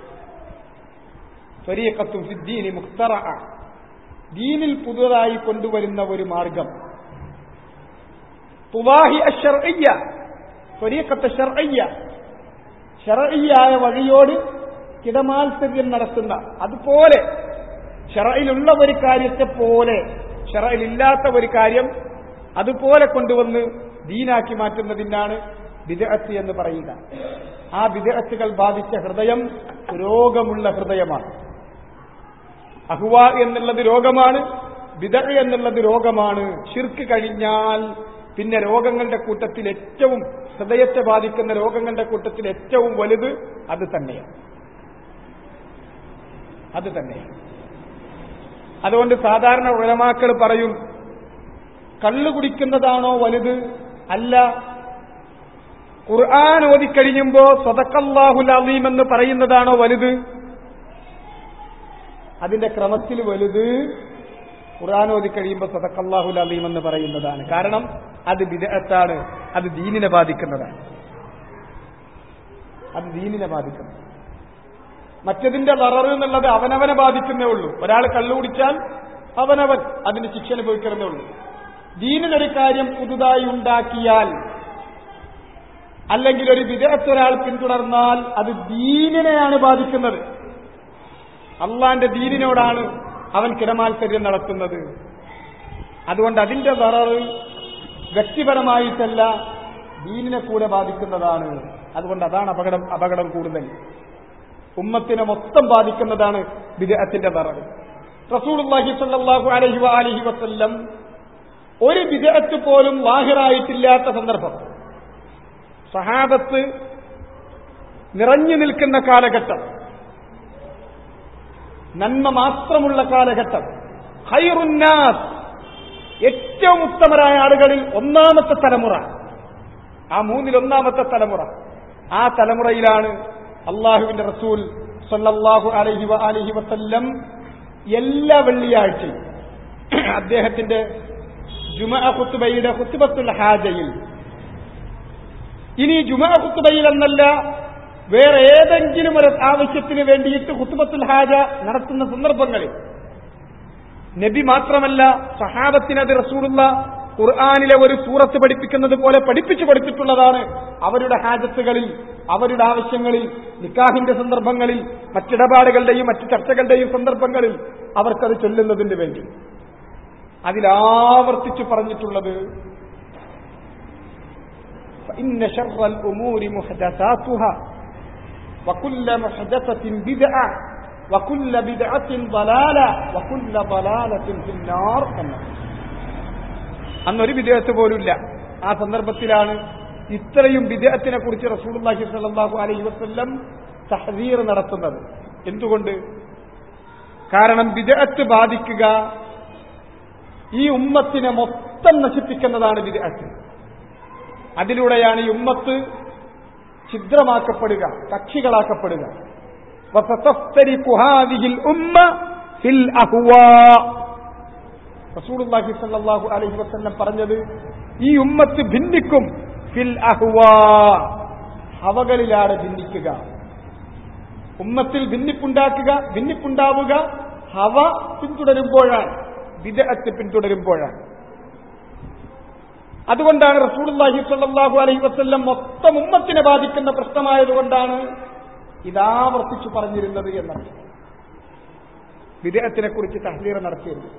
ത്വരീഖത്തും ഫിദ്ദീനി മുഖ്തറ ദീനിൽ പുതുതായി കൊണ്ടുവരുന്ന ഒരു മാർഗം തുവാഹി അഷർയ്യ ത്വരീഖത്ത് ഷർയ്യ ഷറയ്യായ വഴിയോട് കിടമാത്സര്യം നടത്തുന്ന അതുപോലെ ഷറയിലുള്ള ഒരു കാര്യത്തെ പോലെ ഷറയിലില്ലാത്ത ഒരു കാര്യം അതുപോലെ കൊണ്ടുവന്ന് ദീനാക്കി മാറ്റുന്നതിനാണ് വിദഗ്ധ എന്ന് പറയുക ആ വിദഗ്ധകൾ ബാധിച്ച ഹൃദയം രോഗമുള്ള ഹൃദയമാണ് അഹുവ എന്നുള്ളത് രോഗമാണ് വിദ എന്നുള്ളത് രോഗമാണ് ഷിർക്ക് കഴിഞ്ഞാൽ പിന്നെ രോഗങ്ങളുടെ കൂട്ടത്തിൽ ഏറ്റവും ഹൃദയത്തെ ബാധിക്കുന്ന രോഗങ്ങളുടെ കൂട്ടത്തിൽ ഏറ്റവും വലുത് അത് തന്നെയാണ് അത് തന്നെയാണ് അതുകൊണ്ട് സാധാരണ ഉലമാക്കൾ പറയും കള്ളു കുടിക്കുന്നതാണോ വലുത് അല്ല ഖുർആൻ ഓതിക്കഴിയുമ്പോ സ്വതക്കല്ലാഹുൽ അലീം എന്ന് പറയുന്നതാണോ വലുത് അതിന്റെ ക്രമത്തിൽ വലുത് ഖുർആൻ ഓതിക്കഴിയുമ്പോൾ സ്വതക്കല്ലാഹുൽ അലീം എന്ന് പറയുന്നതാണ് കാരണം അത് വിദഗ്ധാണ് അത് ദീനിനെ ബാധിക്കുന്നതാണ് അത് ദീനിനെ ബാധിക്കുന്നു മറ്റതിന്റെ വററ് എന്നുള്ളത് അവനവനെ ബാധിക്കുന്നേ ഉള്ളൂ ഒരാൾ കള്ളു കുടിച്ചാൽ അവനവൻ അതിന് ശിക്ഷ അനുഭവിക്കുന്നേ ഉള്ളൂ ദീനിനൊരു കാര്യം പുതുതായി ഉണ്ടാക്കിയാൽ അല്ലെങ്കിൽ ഒരു വിദേഹത്ത് ഒരാൾ പിന്തുടർന്നാൽ അത് ദീനിനെയാണ് ബാധിക്കുന്നത് അള്ളാന്റെ ദീനിനോടാണ് അവൻ കിടമാത്സര്യം നടത്തുന്നത് അതുകൊണ്ട് അതിന്റെ ദററ് വ്യക്തിപരമായിട്ടല്ല ദീനിനെ കൂടെ ബാധിക്കുന്നതാണ് അതുകൊണ്ട് അതാണ് അപകടം അപകടം കൂടുതൽ ഉമ്മത്തിനെ മൊത്തം ബാധിക്കുന്നതാണ് വിദേഹത്തിന്റെ ദററ് റസൂലുള്ളാഹി സ്വല്ലല്ലാഹു അലൈഹി വഅലിഹി വസല്ലം ഒരു വിദേഹത്ത് പോലും ലാഹിറായിട്ടില്ലാത്ത സന്ദർഭം സഹാബത്ത് നിറഞ്ഞു നിൽക്കുന്ന കാലഘട്ടം നന്മ മാത്രമുള്ള കാലഘട്ടം ഹൈറുന്നാസ് ഏറ്റവും ഉത്തമരായ ആളുകളിൽ ഒന്നാമത്തെ തലമുറ ആ മൂന്നിൽ ഒന്നാമത്തെ തലമുറ ആ തലമുറയിലാണ് അള്ളാഹുവിന്റെ റസൂൽ സല്ലല്ലാഹു അലൈഹി വ അലിഹി വസല്ലം എല്ലാ വെള്ളിയാഴ്ചയും അദ്ദേഹത്തിന്റെ ജുമഅ ഖുത്ബയുടെ ഖുത്ബത്തുൽ ഹാജയിൽ ഇനി ജുമഅ ഖുത്ബയിൽ എന്നല്ല വേറെ ഏതെങ്കിലും ഒരു ആവശ്യത്തിന് വേണ്ടിയിട്ട് ഖുത്ബത്തുൽ ഹാജ നടത്തുന്ന സന്ദർഭങ്ങളിൽ നബി മാത്രമല്ല സഹാബത്തിനത് റസൂലുള്ള ഖുർആാനിലെ ഒരു സൂറത്ത് പഠിപ്പിക്കുന്നത് പോലെ പഠിപ്പിച്ചു കൊടുത്തിട്ടുള്ളതാണ് അവരുടെ ഹാജത്തുകളിൽ അവരുടെ ആവശ്യങ്ങളിൽ നിക്കാഹിന്റെ സന്ദർഭങ്ങളിൽ മറ്റിടപാടുകളുടെയും മറ്റു ചർച്ചകളുടെയും സന്ദർഭങ്ങളിൽ അവർക്കത് ചൊല്ലുന്നതിന് വേണ്ടി അതിലാവർത്തിച്ചു പറഞ്ഞിട്ടുള്ളത് فإن شر الأمور محدثاتها وكل محدثة بدعة وكل بدعة ضلالة وكل ضلالة في النار അന്നൊരു വിദേഹത്ത് പോലുമില്ല ആ സന്ദർഭത്തിലാണ് ഇത്രയും വിദേഹത്തിനെ കുറിച്ച് റസൂലുള്ളാഹി സ്വല്ലല്ലാഹു അലൈഹി വസല്ലം തഹദീർ നടത്തുന്നത് എന്തുകൊണ്ട് കാരണം വിദേഹത്ത് ബാധിക്കുക ഈ ഉമ്മത്തിനെ മൊത്തം നശിപ്പിക്കുന്നതാണ് വിദേഹത്ത് അതിലൂടെയാണ് ഈ ഉമ്മത്ത് ഛിദ്രമാക്കപ്പെടുക കക്ഷികളാക്കപ്പെടുക وستفترق هذه الأمة في الأهواء റസൂലുള്ളാഹി സ്വല്ലല്ലാഹു അലൈഹി വസല്ലം പറഞ്ഞത് ഈ ഉമ്മത്ത് ഭിന്നിക്കും ഫിൽ അഹ്വാ ഹവകളിലാണ് ഭിന്നിക്കുക ഉമ്മത്തിൽ ഭിന്നിപ്പുണ്ടാക്കുക ഭിന്നിപ്പുണ്ടാവുക ഹവ പിന്തുടരുമ്പോഴാണ് വിദഗ്ധത്ത് പിന്തുടരുമ്പോഴാണ് അതുകൊണ്ടാണ് റസൂലുള്ളാഹി സ്വല്ലല്ലാഹു അലൈഹി വസല്ലം മൊത്തം ഉമ്മത്തിനെ ബാധിക്കുന്ന പ്രശ്നമായതുകൊണ്ടാണ് ഇതാവർത്തിച്ചു പറഞ്ഞിരുന്നത് എന്നാണ് വിദേഹത്തിനെ കുറിച്ച് തഹ്ലീർ നടത്തിയിരുന്നു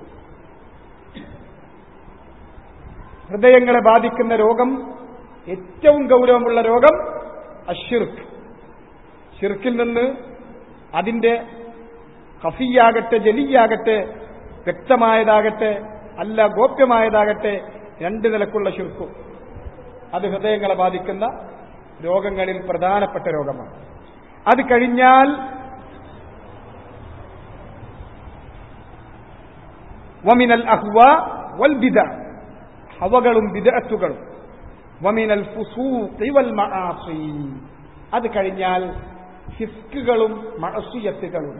ഹൃദയങ്ങളെ ബാധിക്കുന്ന രോഗം ഏറ്റവും ഗൗരവമുള്ള രോഗം അഷിർക്ക് ഷിർക്കിൽ നിന്ന് അതിന്റെ ഹഫിയാകട്ടെ ജലിയാകട്ടെ വ്യക്തമായതാകട്ടെ അല്ല ഗോപ്യമായതാകട്ടെ രണ്ട് നിലക്കുള്ള ശുർക്കും അത് ഹൃദയങ്ങളെ ബാധിക്കുന്ന രോഗങ്ങളിൽ പ്രധാനപ്പെട്ട രോഗമാണ് അത് കഴിഞ്ഞാൽ വമിനൽ അഹ്വ വൽ ബിദ ഹവകളും ബിദഅത്തുകളും വമിനൽ ഫുസൂഖി വൽ മആസി അത് കഴിഞ്ഞാൽ ഫിസ്കുകളും മഅസിയത്തുകളും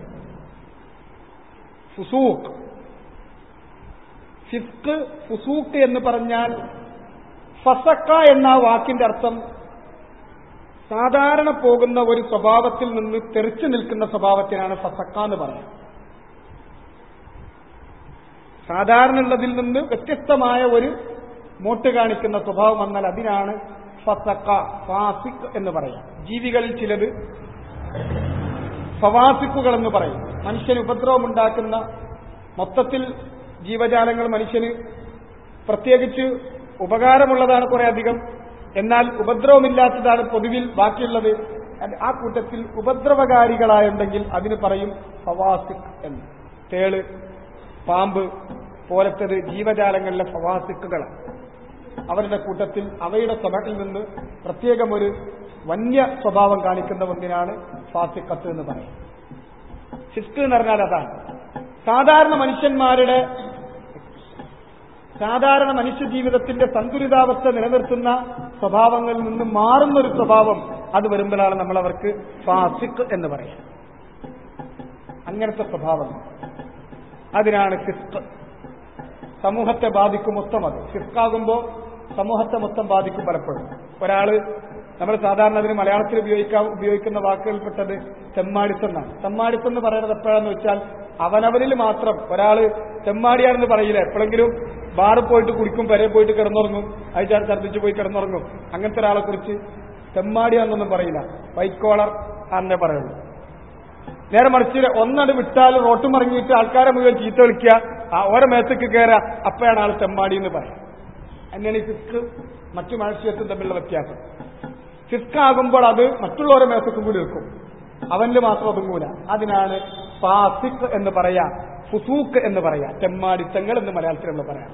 ഫുസൂഖ് ഫിസ്ക് ഫുസൂഖ് എന്ന് പറഞ്ഞാൽ ഫസക്ക എന്ന വാക്കിന്റെ അർത്ഥം സാധാരണ പോകുന്ന ഒരു സ്വഭാവത്തിൽ നിന്ന് തെറിച്ചു നിൽക്കുന്ന സ്വഭാവത്തിനാണ് ഫസക്ക എന്ന് പറയുന്നത് സാധാരണ ഉള്ളതിൽ നിന്ന് വ്യത്യസ്തമായ ഒരു മോട്ട് കാണിക്കുന്ന സ്വഭാവം വന്നാൽ അതിനാണ് ഫസക്ക ഫാസിക് എന്ന് പറയാം ജീവികളിൽ ചിലത് ഫവാസിക്കുകൾ എന്ന് പറയും മനുഷ്യന് ഉപദ്രവമുണ്ടാക്കുന്ന മൊത്തത്തിൽ ജീവജാലങ്ങൾ മനുഷ്യന് പ്രത്യേകിച്ച് ഉപകാരമുള്ളതാണ് കുറെ അധികം എന്നാൽ ഉപദ്രവമില്ലാത്തതാണ് പൊതുവിൽ ബാക്കിയുള്ളത് ആ കൂട്ടത്തിൽ ഉപദ്രവകാരികളായുണ്ടെങ്കിൽ അതിന് പറയും ഫവാസിക് എന്ന് തേള് പാമ്പ് പോലത്തത് ജീവജാലങ്ങളിലെ ഫവാസിക്കുകളാണ് അവരുടെ കൂട്ടത്തിൽ അവയുടെ സ്വഭാവത്തിൽ നിന്ന് പ്രത്യേകം ഒരു വന്യ സ്വഭാവം കാണിക്കുന്ന ഒന്നിനാണ് ഫാസിക്കത്ത് എന്ന് പറയും ഫിസ്ക് എന്ന് പറഞ്ഞാൽ അതാണ് സാധാരണ മനുഷ്യന്മാരുടെ സാധാരണ മനുഷ്യ ജീവിതത്തിന്റെ സന്തുലിതാവസ്ഥ നിലനിർത്തുന്ന സ്വഭാവങ്ങളിൽ നിന്ന് മാറുന്ന ഒരു സ്വഭാവം അത് വരുമ്പോഴാണ് നമ്മൾ അവർക്ക് ഫാസിക് എന്ന് പറയാം അങ്ങനത്തെ സ്വഭാവം അതിനാണ് ഫിസ്ക് സമൂഹത്തെ ബാധിക്കും മൊത്തം അത് ഫിസ്കാകുമ്പോൾ സമൂഹത്തെ മൊത്തം ബാധിക്കും പലപ്പോഴും ഒരാള് നമ്മൾ സാധാരണ അതിന് മലയാളത്തിൽ ഉപയോഗിക്കാൻ ഉപയോഗിക്കുന്ന വാക്കുകൾപ്പെട്ടത് തെമ്മാടിത്തെന്നാണ് തെമ്മാടിത്തം എന്ന് പറയുന്നത് എപ്പോഴാന്ന് വെച്ചാൽ അവനവനിൽ മാത്രം ഒരാള് തെമ്മാടിയാണെന്ന് പറയില്ല എപ്പോഴെങ്കിലും ബാറിൽ പോയിട്ട് കുടിക്കും പെരയിൽ പോയിട്ട് കിടന്നുറങ്ങും അയച്ചാൽ ഛർദ്ദിച്ചു പോയി കിടന്നുറങ്ങും അങ്ങനത്തെ ഒരാളെ കുറിച്ച് തെമ്മാടിയാണെന്നൊന്നും പറയില്ല വൈറ്റ് കോളർ എന്നേ പറയുള്ളൂ നേരെ മറിച്ച് ഒന്നട് വിട്ടാൽ റോട്ടും ഇറങ്ങിയിട്ട് ആൾക്കാരെ മുഴുവൻ ചീത്ത വിളിക്കുക ആ ഓരോ മേത്തേക്ക് കയറുക അപ്പോഴാണ് ആൾ തെമ്മാടി എന്ന് പറയാം അങ്ങനെയാണ് ഈ ഫിസ്ക് മറ്റു മാഴ്ചയത്തും തമ്മിലുള്ള വ്യത്യാസം ഫിസ്ക് ആകുമ്പോൾ അത് മറ്റുള്ളവരുടെ മേത്തേക്കും കൂടി നിൽക്കും അവനിൽ മാത്രം ഒതുങ്ങൂല അതിനാണ് ഫാസിഖ് എന്ന് പറയാ ഫുസൂക്ക് എന്ന് പറയാ തെമ്മാടിത്തങ്ങൾ എന്ന് മലയാളത്തിൽ നമ്മൾ പറയാം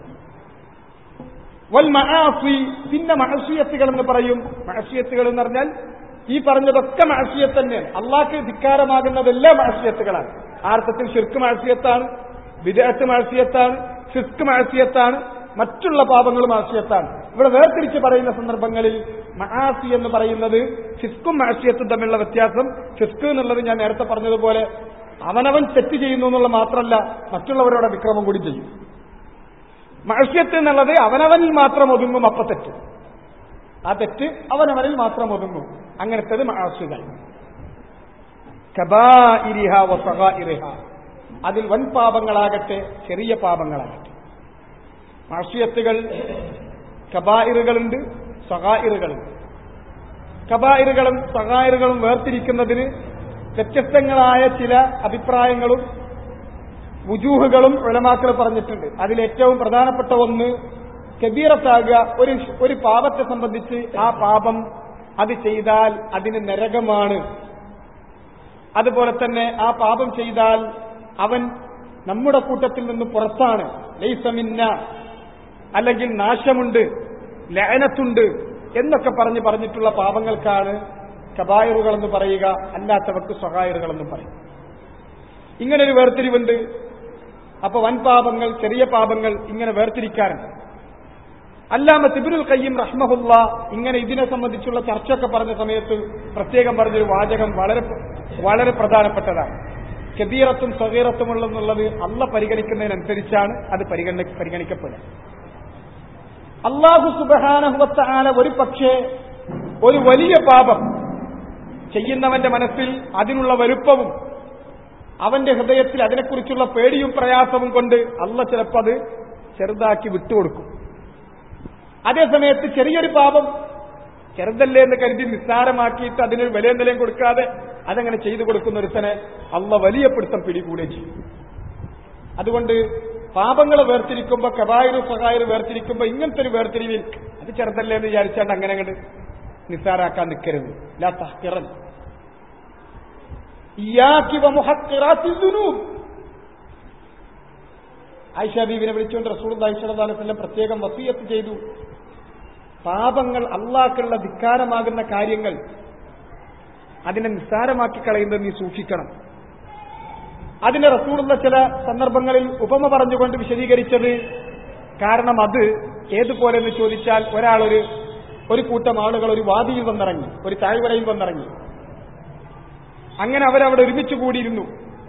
വൽ മഹാസി പിന്നെ മഹസിയത്തുകൾ എന്ന് പറയും മഹസിയത്തുകൾ എന്ന് പറഞ്ഞാൽ ഈ പറഞ്ഞതൊക്കെ മഹസിയത്ത് തന്നെയാണ് അള്ളാഹ്ക്ക് ധിക്കാരമാകുന്നതെല്ലാം മഹസിയത്തുകളാണ് ആർത്ഥത്തിൽ ഷിർക്ക് മഹസിയത്താണ് വിദേഹത്ത് മഹസിയത്താണ് ഫിസ്ക് മഹസിയത്താണ് മറ്റുള്ള പാപങ്ങൾ മഹസിയത്താണ് ഇവിടെ വേർതിരിച്ച് പറയുന്ന സന്ദർഭങ്ങളിൽ മഹാസി എന്ന് പറയുന്നത് ഫിസ്കും മഹസിയത്തും തമ്മിലുള്ള വ്യത്യാസം ഫിസ്ക് എന്നുള്ളത് ഞാൻ നേരത്തെ പറഞ്ഞതുപോലെ അവനവൻ തെറ്റ് ചെയ്യുന്നു എന്നുള്ള മാത്രമല്ല മറ്റുള്ളവരോട് വിക്രമം കൂടി ചെയ്യും മഹസ്യത്ത് എന്നുള്ളത് അവനവനിൽ മാത്രം ഒതുങ്ങും അപ്പ തെറ്റ് ആ തെറ്റ് അവനവനിൽ മാത്രം ഒതുങ്ങും അങ്ങനത്തേത് മഹാസ്യകൾ കബാഇരിഹ വസഗാഇരിഹ അതിൽ വൻ പാപങ്ങളാകട്ടെ ചെറിയ പാപങ്ങളാകട്ടെ മാഷിയത്തുകൾ കബായിറുകളുണ്ട് സഹായിറുകളുണ്ട് കബായിറുകളും സഹായിറുകളും വേർതിരിക്കുന്നതിന് വ്യത്യസ്തങ്ങളായ ചില അഭിപ്രായങ്ങളും വുജൂഹുകളും ഉലമാക്കൾ പറഞ്ഞിട്ടുണ്ട് അതിലേറ്റവും പ്രധാനപ്പെട്ട ഒന്ന് കബീറത്താകുക ഒരു ഒരു പാപത്തെ സംബന്ധിച്ച് ആ പാപം അത് ചെയ്താൽ അതിന് നരകമാണ് അതുപോലെ തന്നെ ആ പാപം ചെയ്താൽ അവൻ നമ്മുടെ കൂട്ടത്തിൽ നിന്ന് പുറത്താണ് ലൈസമിന്ന അല്ലെങ്കിൽ നാശമുണ്ട് ലയനത്തുണ്ട് എന്നൊക്കെ പറഞ്ഞ് പറഞ്ഞിട്ടുള്ള പാപങ്ങൾക്കാണ് കബായറുകളെന്ന് പറയുക അല്ലാത്തവർക്ക് സ്വകായറുകളെന്നും പറയും ഇങ്ങനൊരു വേർതിരിവുണ്ട് അപ്പൊ വൻ പാപങ്ങൾ ചെറിയ പാപങ്ങൾ ഇങ്ങനെ വേർതിരിക്കാറുണ്ട് അല്ലാമ തിബിനുൽ കയ്യം റഹ്മഹുല്ല ഇങ്ങനെ ഇതിനെ സംബന്ധിച്ചുള്ള ചർച്ചയൊക്കെ പറഞ്ഞ സമയത്ത് പ്രത്യേകം പറഞ്ഞൊരു വാചകം വളരെ വളരെ പ്രധാനപ്പെട്ടതാണ് കബീറത്തും സഹീറത്തും ഉള്ളതെന്നുള്ളത് അല്ല പരിഗണിക്കുന്നതിനനുസരിച്ചാണ് അത് പരിഗണന പരിഗണിക്കപ്പെടുക അള്ളാഹു സുബഹാനഹുവത്ത ആല ഒരു പക്ഷേ ഒരു വലിയ പാപം ചെയ്യുന്നവന്റെ മനസ്സിൽ അതിനുള്ള വലുപ്പവും അവന്റെ ഹൃദയത്തിൽ അതിനെക്കുറിച്ചുള്ള പേടിയും പ്രയാസവും കൊണ്ട് അല്ല ചിലപ്പോൾ അത് ചെറുതാക്കി വിട്ടുകൊടുക്കും അതേസമയത്ത് ചെറിയൊരു പാപം ചെറുതല്ലേ എന്ന് കരുതി നിസ്സാരമാക്കിയിട്ട് അതിനൊരു വിലയും നിലയും കൊടുക്കാതെ അതങ്ങനെ ചെയ്തു കൊടുക്കുന്ന ഒരുത്തനെ അള്ള വലിയ പിടുത്തം പിടികൂടുകയും ചെയ്യും അതുകൊണ്ട് പാപങ്ങൾ വേർതിരിക്കുമ്പോ കബായിരു സഹായർ വേർതിരിക്കുമ്പോ ഇങ്ങനത്തെ ഒരു വേർതിരിവിൽ അത് ചെറുതല്ലേ എന്ന് വിചാരിച്ചാണ്ട് അങ്ങനെ അങ്ങോട്ട് നിസ്സാരാക്കാൻ നിൽക്കരുത് ലാ തഹ്കിറൻ ഇയാക്കി വമുഹക്കിറാത്തിദ്ദുനൂബ് ആയിഷ ബീബിനെ വിളിച്ചുകൊണ്ട് റസൂൽ അലൈഹിസ്വലം പ്രത്യേകം വസീയത്ത് ചെയ്തു പാപങ്ങൾ അള്ളാഹ്ക്കുള്ള ധിക്കാരമാകുന്ന കാര്യങ്ങൾ അതിനെ നിസ്സാരമാക്കി കളയുന്നത് നീ സൂക്ഷിക്കണം അതിന് റസൂലുള്ള ചില സന്ദർഭങ്ങളിൽ ഉപമ പറഞ്ഞുകൊണ്ട് വിശദീകരിച്ചത് കാരണം അത് ഏതുപോലെ എന്ന് ചോദിച്ചാൽ ഒരാളൊരു ഒരു കൂട്ടം ആളുകൾ ഒരു വാദിയിൽ വന്നിറങ്ങി ഒരു താഴ്വരയിൽ വന്നിറങ്ങി അങ്ങനെ അവരവിടെ ഒരുമിച്ച് കൂടിയിരുന്നു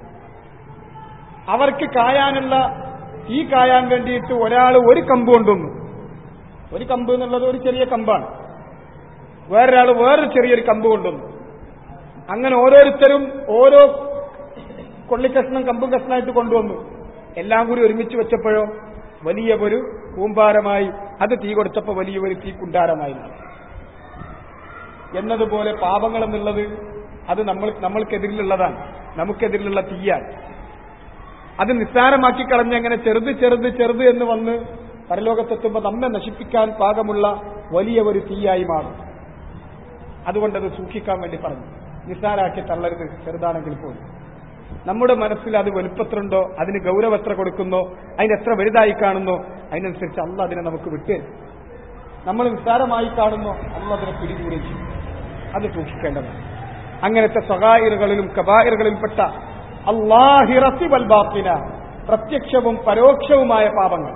അവർക്ക് കായാനുള്ള തീ കായാൻ വേണ്ടിയിട്ട് ഒരാൾ ഒരു കമ്പ് കൊണ്ടുവന്നു ഒരു കമ്പ് എന്നുള്ളത് ഒരു ചെറിയ കമ്പാണ് വേറൊരാൾ വേറൊരു ചെറിയൊരു കമ്പ് കൊണ്ടുവന്നു അങ്ങനെ ഓരോരുത്തരും ഓരോ കൊള്ളിക്കഷ്ണം കമ്പും കഷ്ണമായിട്ട് കൊണ്ടുവന്നു എല്ലാം കൂടി ഒരുമിച്ച് വെച്ചപ്പോഴോ വലിയ ഒരു കൂമ്പാരമായി അത് തീ കൊടുത്തപ്പോൾ വലിയ ഒരു തീ കുണ്ടാരമായിരുന്നു എന്നതുപോലെ പാപങ്ങൾ എന്നുള്ളത് അത് നമ്മൾ നമ്മൾക്കെതിരിലുള്ളതാണ് നമുക്കെതിരിലുള്ള തീയാണ് അത് നിസ്സാരമാക്കി കളഞ്ഞ് അങ്ങനെ ചെറുത് ചെറുത് ചെറുത് എന്ന് വന്ന് പരലോകത്തെത്തുമ്പോൾ നമ്മെ നശിപ്പിക്കാൻ പാകമുള്ള വലിയ ഒരു തീയായി മാറും അതുകൊണ്ടത് സൂക്ഷിക്കാൻ വേണ്ടി പറഞ്ഞു നിസ്സാരാക്കി തള്ളരുത് ചെറുതാണെങ്കിൽ പോലും നമ്മുടെ മനസ്സിൽ അത് വലുപ്പത്രണ്ടോ അതിന് ഗൗരവം എത്ര കൊടുക്കുന്നോ അതിന് എത്ര വലുതായി കാണുന്നോ അതിനനുസരിച്ച് അല്ല അതിനെ നമുക്ക് വിട്ടുതരും നമ്മൾ നിസ്സാരമായി കാണുന്നോ അല്ല അതിനെ പിടികൂടുകയും ചെയ്യും അത് സൂക്ഷിക്കേണ്ടതാണ് അങ്ങനത്തെ സ്വകാര്യകളിലും കബായറുകളിൽപ്പെട്ട അള്ളാഹിറത്തി വൽബാത്തിന പ്രത്യക്ഷവും പരോക്ഷവുമായ പാപങ്ങൾ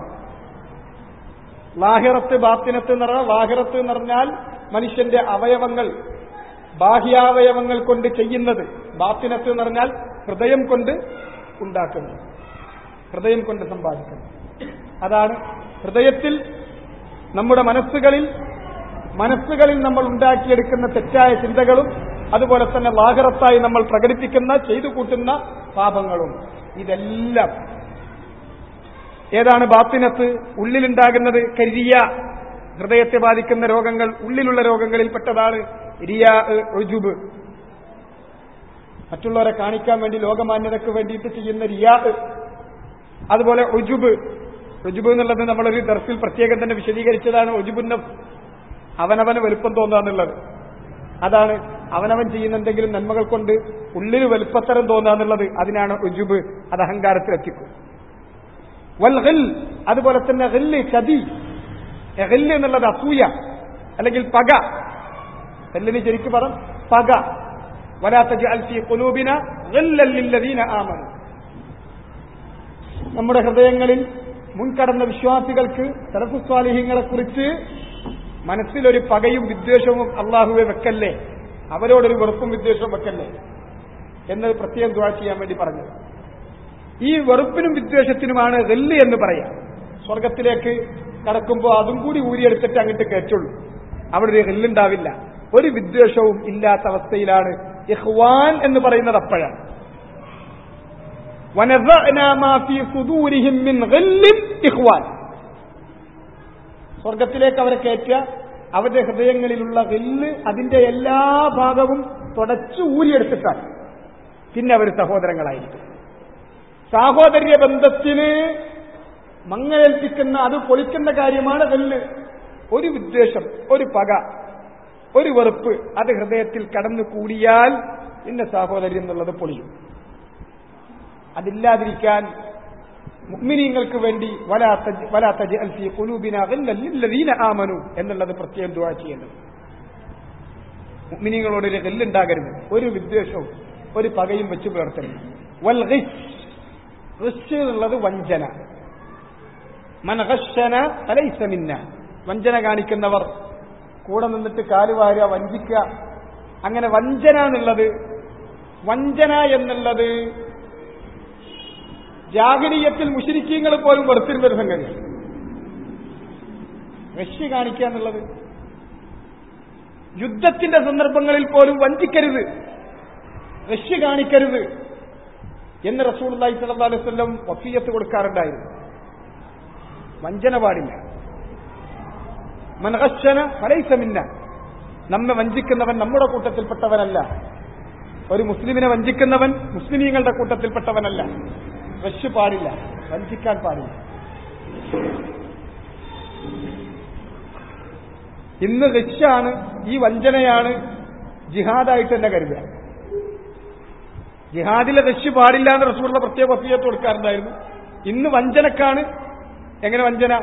ലാഹിറത്ത് ബാത്തിനത്ത് എന്ന് പറഞ്ഞാൽ ലാഹിറത്ത് എന്ന് പറഞ്ഞാൽ മനുഷ്യന്റെ അവയവങ്ങൾ ബാഹ്യാവയവങ്ങൾ കൊണ്ട് ചെയ്യുന്നത് ബാത്തിനത്ത് എന്ന് പറഞ്ഞാൽ ഹൃദയം കൊണ്ട് ഉണ്ടാക്കുന്നത് ഹൃദയം കൊണ്ട് സമ്പാദിക്കുന്നത് അതാണ് ഹൃദയത്തിൽ നമ്മുടെ മനസ്സുകളിൽ മനസ്സുകളിൽ നമ്മൾ ഉണ്ടാക്കിയെടുക്കുന്ന തെറ്റായ ചിന്തകളും അതുപോലെ തന്നെ ലാഹറത്തായി നമ്മൾ പ്രകടിപ്പിക്കുന്ന ചെയ്തു കൂട്ടുന്ന പാപങ്ങളും ഇതെല്ലാം ഏതാണ് ബാത്തിനത്ത് ഉള്ളിലുണ്ടാകുന്നത് കരിയ ഹൃദയത്തെ ബാധിക്കുന്ന രോഗങ്ങൾ ഉള്ളിലുള്ള രോഗങ്ങളിൽപ്പെട്ടതാണ് റിയാ റുജുബ് മറ്റുള്ളവരെ കാണിക്കാൻ വേണ്ടി ലോകമാന്യതയ്ക്ക് വേണ്ടിയിട്ട് ചെയ്യുന്ന റിയാ അതുപോലെ ഉജുബ് ഉജുബ് എന്നുള്ളത് നമ്മളൊരു ദർസിൽ പ്രത്യേകം തന്നെ വിശദീകരിച്ചതാണ് ഉജുബുന്ന അവനവന് വലുപ്പം തോന്നുക എന്നുള്ളത് അതാണ് അവനവൻ ചെയ്യുന്ന എന്തെങ്കിലും നന്മകൾ കൊണ്ട് ഉള്ളിൽ വലുപ്പത്തരം തോന്നുക എന്നുള്ളത് അതിനാണ് ഉജുബ് അത് അഹങ്കാരത്തിലെത്തിക്കും വൽ ഹിൽ അതുപോലെ തന്നെ ഹില്ല് ചതി ഹില്ല് എന്നുള്ളത് അസൂയ അല്ലെങ്കിൽ പക ഹില്ലിന് ശരിക്കും പറ പക വലാത്ത അൽഫി കുലൂബിന ഹില്ലല്ലീന ആമനു നമ്മുടെ ഹൃദയങ്ങളിൽ മുൻകടന്ന വിശ്വാസികൾക്ക് സരഫുസ്വാലിഹ്യങ്ങളെ കുറിച്ച് മനസ്സിലൊരു പകയും വിദ്വേഷവും അള്ളാഹുവെ വെക്കല്ലേ അവരോടൊരു വെറുപ്പും വിദ്വേഷവും വെക്കല്ലേ എന്നത് പ്രത്യേകം ദ്വാ ചെയ്യാൻ വേണ്ടി പറഞ്ഞത് ഈ വെറുപ്പിനും വിദ്വേഷത്തിനുമാണ് വെല്ല് എന്ന് പറയാം സ്വർഗത്തിലേക്ക് കടക്കുമ്പോൾ അതും കൂടി ഊരിയെടുത്തിട്ട് അങ്ങോട്ട് കയറ്റുള്ളൂ അവിടെ ഒരു ഹെല്ലുണ്ടാവില്ല ഒരു വിദ്വേഷവും ഇല്ലാത്ത അവസ്ഥയിലാണ് ഇഹ്വാൻ എന്ന് പറയുന്നത് അപ്പോഴാണ് وَنَزَعْنَا مَا فِي صُدُورِهِم مِّنْ غِلٍّ إِخْوَانٍ സ്വർഗത്തിലേക്ക് അവരെ കയറ്റുക അവരുടെ ഹൃദയങ്ങളിലുള്ള ഗില്ല് അതിന്റെ എല്ലാ ഭാഗവും തുടച്ചു ഊരിയെടുത്തിട്ടാണ് പിന്നെ അവർ സഹോദരങ്ങളായിരിക്കും സാഹോദര്യ ബന്ധത്തിന് മങ്ങലേൽപ്പിക്കുന്ന അത് പൊളിക്കുന്ന കാര്യമാണ് ഗില്ല് ഒരു വിദ്വേഷം ഒരു പക ഒരു വെറുപ്പ് അത് ഹൃദയത്തിൽ കടന്നു കൂടിയാൽ പിന്നെ സാഹോദര്യം എന്നുള്ളത് പൊളിയും അതില്ലാതിരിക്കാൻ മുഅ്മിനീങ്ങൾക്ക് വേണ്ടി വലാത്ത അൽഫി കുലൂബിന ഗല്ലല്ലദീന ആമനു എന്നുള്ളത് പ്രത്യേകം ദുആ ചെയ്യുന്നത് മുഅ്മിനീങ്ങളോട് ഒരു ഗല്ലുണ്ടാകരുത് ഒരു വിദ്വേഷവും ഒരു പകയും വെച്ച് പുലർത്തരുത് വൽ ഗിഷ് ഗിഷ് എന്നുള്ളത് വഞ്ചന മൻ ഗശ്ശന ഫലൈസ മിന്ന വഞ്ചന കാണിക്കുന്നവർ കൂടെ നിന്നിട്ട് കാലുവാരുക വഞ്ചിക്കുക അങ്ങനെ വഞ്ചന എന്നുള്ളത് വഞ്ചന എന്നുള്ളത് ജാഗരീയത്തിൽ മുഷിരിക്കീങ്ങൾ പോലും വെറുത്തിരുന്ന ഒരു സംഗതിയാണ് റഷ്യ കാണിക്കുക എന്നുള്ളത് യുദ്ധത്തിന്റെ സന്ദർഭങ്ങളിൽ പോലും വഞ്ചിക്കരുത് റഷ്യ കാണിക്കരുത് എന്ന് റസൂൽ അള്ളാഹി സല്ലാ അലൈഹി വല്ലം വസീയത്ത് കൊടുക്കാറുണ്ടായിരുന്നു വഞ്ചന പാടില്ല മനഹശന ഫലൈസമിന്ന നമ്മെ വഞ്ചിക്കുന്നവൻ നമ്മുടെ കൂട്ടത്തിൽപ്പെട്ടവനല്ല ഒരു മുസ്ലിമിനെ വഞ്ചിക്കുന്നവൻ മുസ്ലിമീങ്ങളുടെ കൂട്ടത്തിൽപ്പെട്ടവനല്ല റഷ് പാടില്ല വഞ്ചിക്കാൻ പാടില്ല ഇന്ന് റഷാണ് ഈ വഞ്ചനയാണ് ജിഹാദായിട്ട് തന്നെ കരുതുക ജിഹാദിലെ റഷ് പാടില്ല എന്ന് റസൂറുള്ള പ്രത്യേക വസീയത്ത് കൊടുക്കാറുണ്ടായിരുന്നു ഇന്ന് വഞ്ചനക്കാണ് എങ്ങനെ വഞ്ചന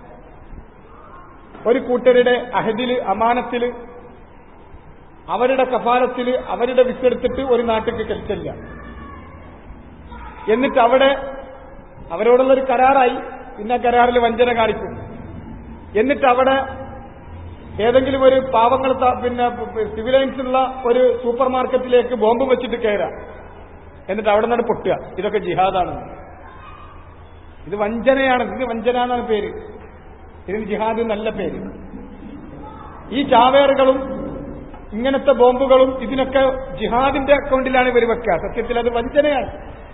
ഒരു കൂട്ടരുടെ അഹദില് അമാനത്തില് അവരുടെ കഫാലത്തില് അവരുടെ വിസെടുത്തിട്ട് ഒരു നാട്ടിലേക്ക് കെട്ടില്ല എന്നിട്ട് അവിടെ അവരോടുള്ളൊരു കരാറായി പിന്നെ കരാറിൽ വഞ്ചന കാണിക്കും എന്നിട്ട് അവിടെ ഏതെങ്കിലും ഒരു പാവങ്ങൾ പിന്നെ സിവിലൈൻസ് ഉള്ള ഒരു സൂപ്പർ മാർക്കറ്റിലേക്ക് ബോംബ് വെച്ചിട്ട് കയറാം എന്നിട്ട് അവിടെ നിന്നാണ് പൊട്ടുക ഇതൊക്കെ ജിഹാദാണ് ഇത് വഞ്ചനയാണ് ഇത് വഞ്ചന എന്നാണ് പേര് ഇതിന് ജിഹാദ് നല്ല പേര് ഈ ചാവേറുകളും ഇങ്ങനത്തെ ബോംബുകളും ഇതിനൊക്കെ ജിഹാദിന്റെ അക്കൗണ്ടിലാണ് ഇവർ വെക്കുക സത്യത്തിൽ അത് വഞ്ചനയാണ്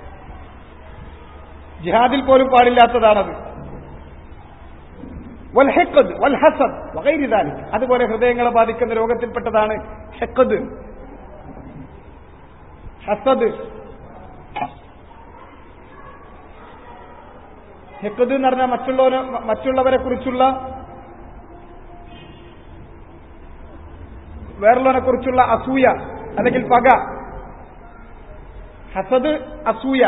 ജിഹാദിൽ പോലും പാടില്ലാത്തതാണത് വൽ ഹെക്കദ് വൽ ഹസദ് വകൈരിതാൻ അതുപോലെ ഹൃദയങ്ങളെ ബാധിക്കുന്ന രോഗത്തിൽപ്പെട്ടതാണ് ഹെക്കദ് ഹസദ് ഹെക്കദ് എന്ന് പറഞ്ഞാൽ മറ്റുള്ളവരെ മറ്റുള്ളവരെ കുറിച്ചുള്ള വേറുള്ളവനെ കുറിച്ചുള്ള അസൂയ അല്ലെങ്കിൽ പക ഹസദ് അസൂയ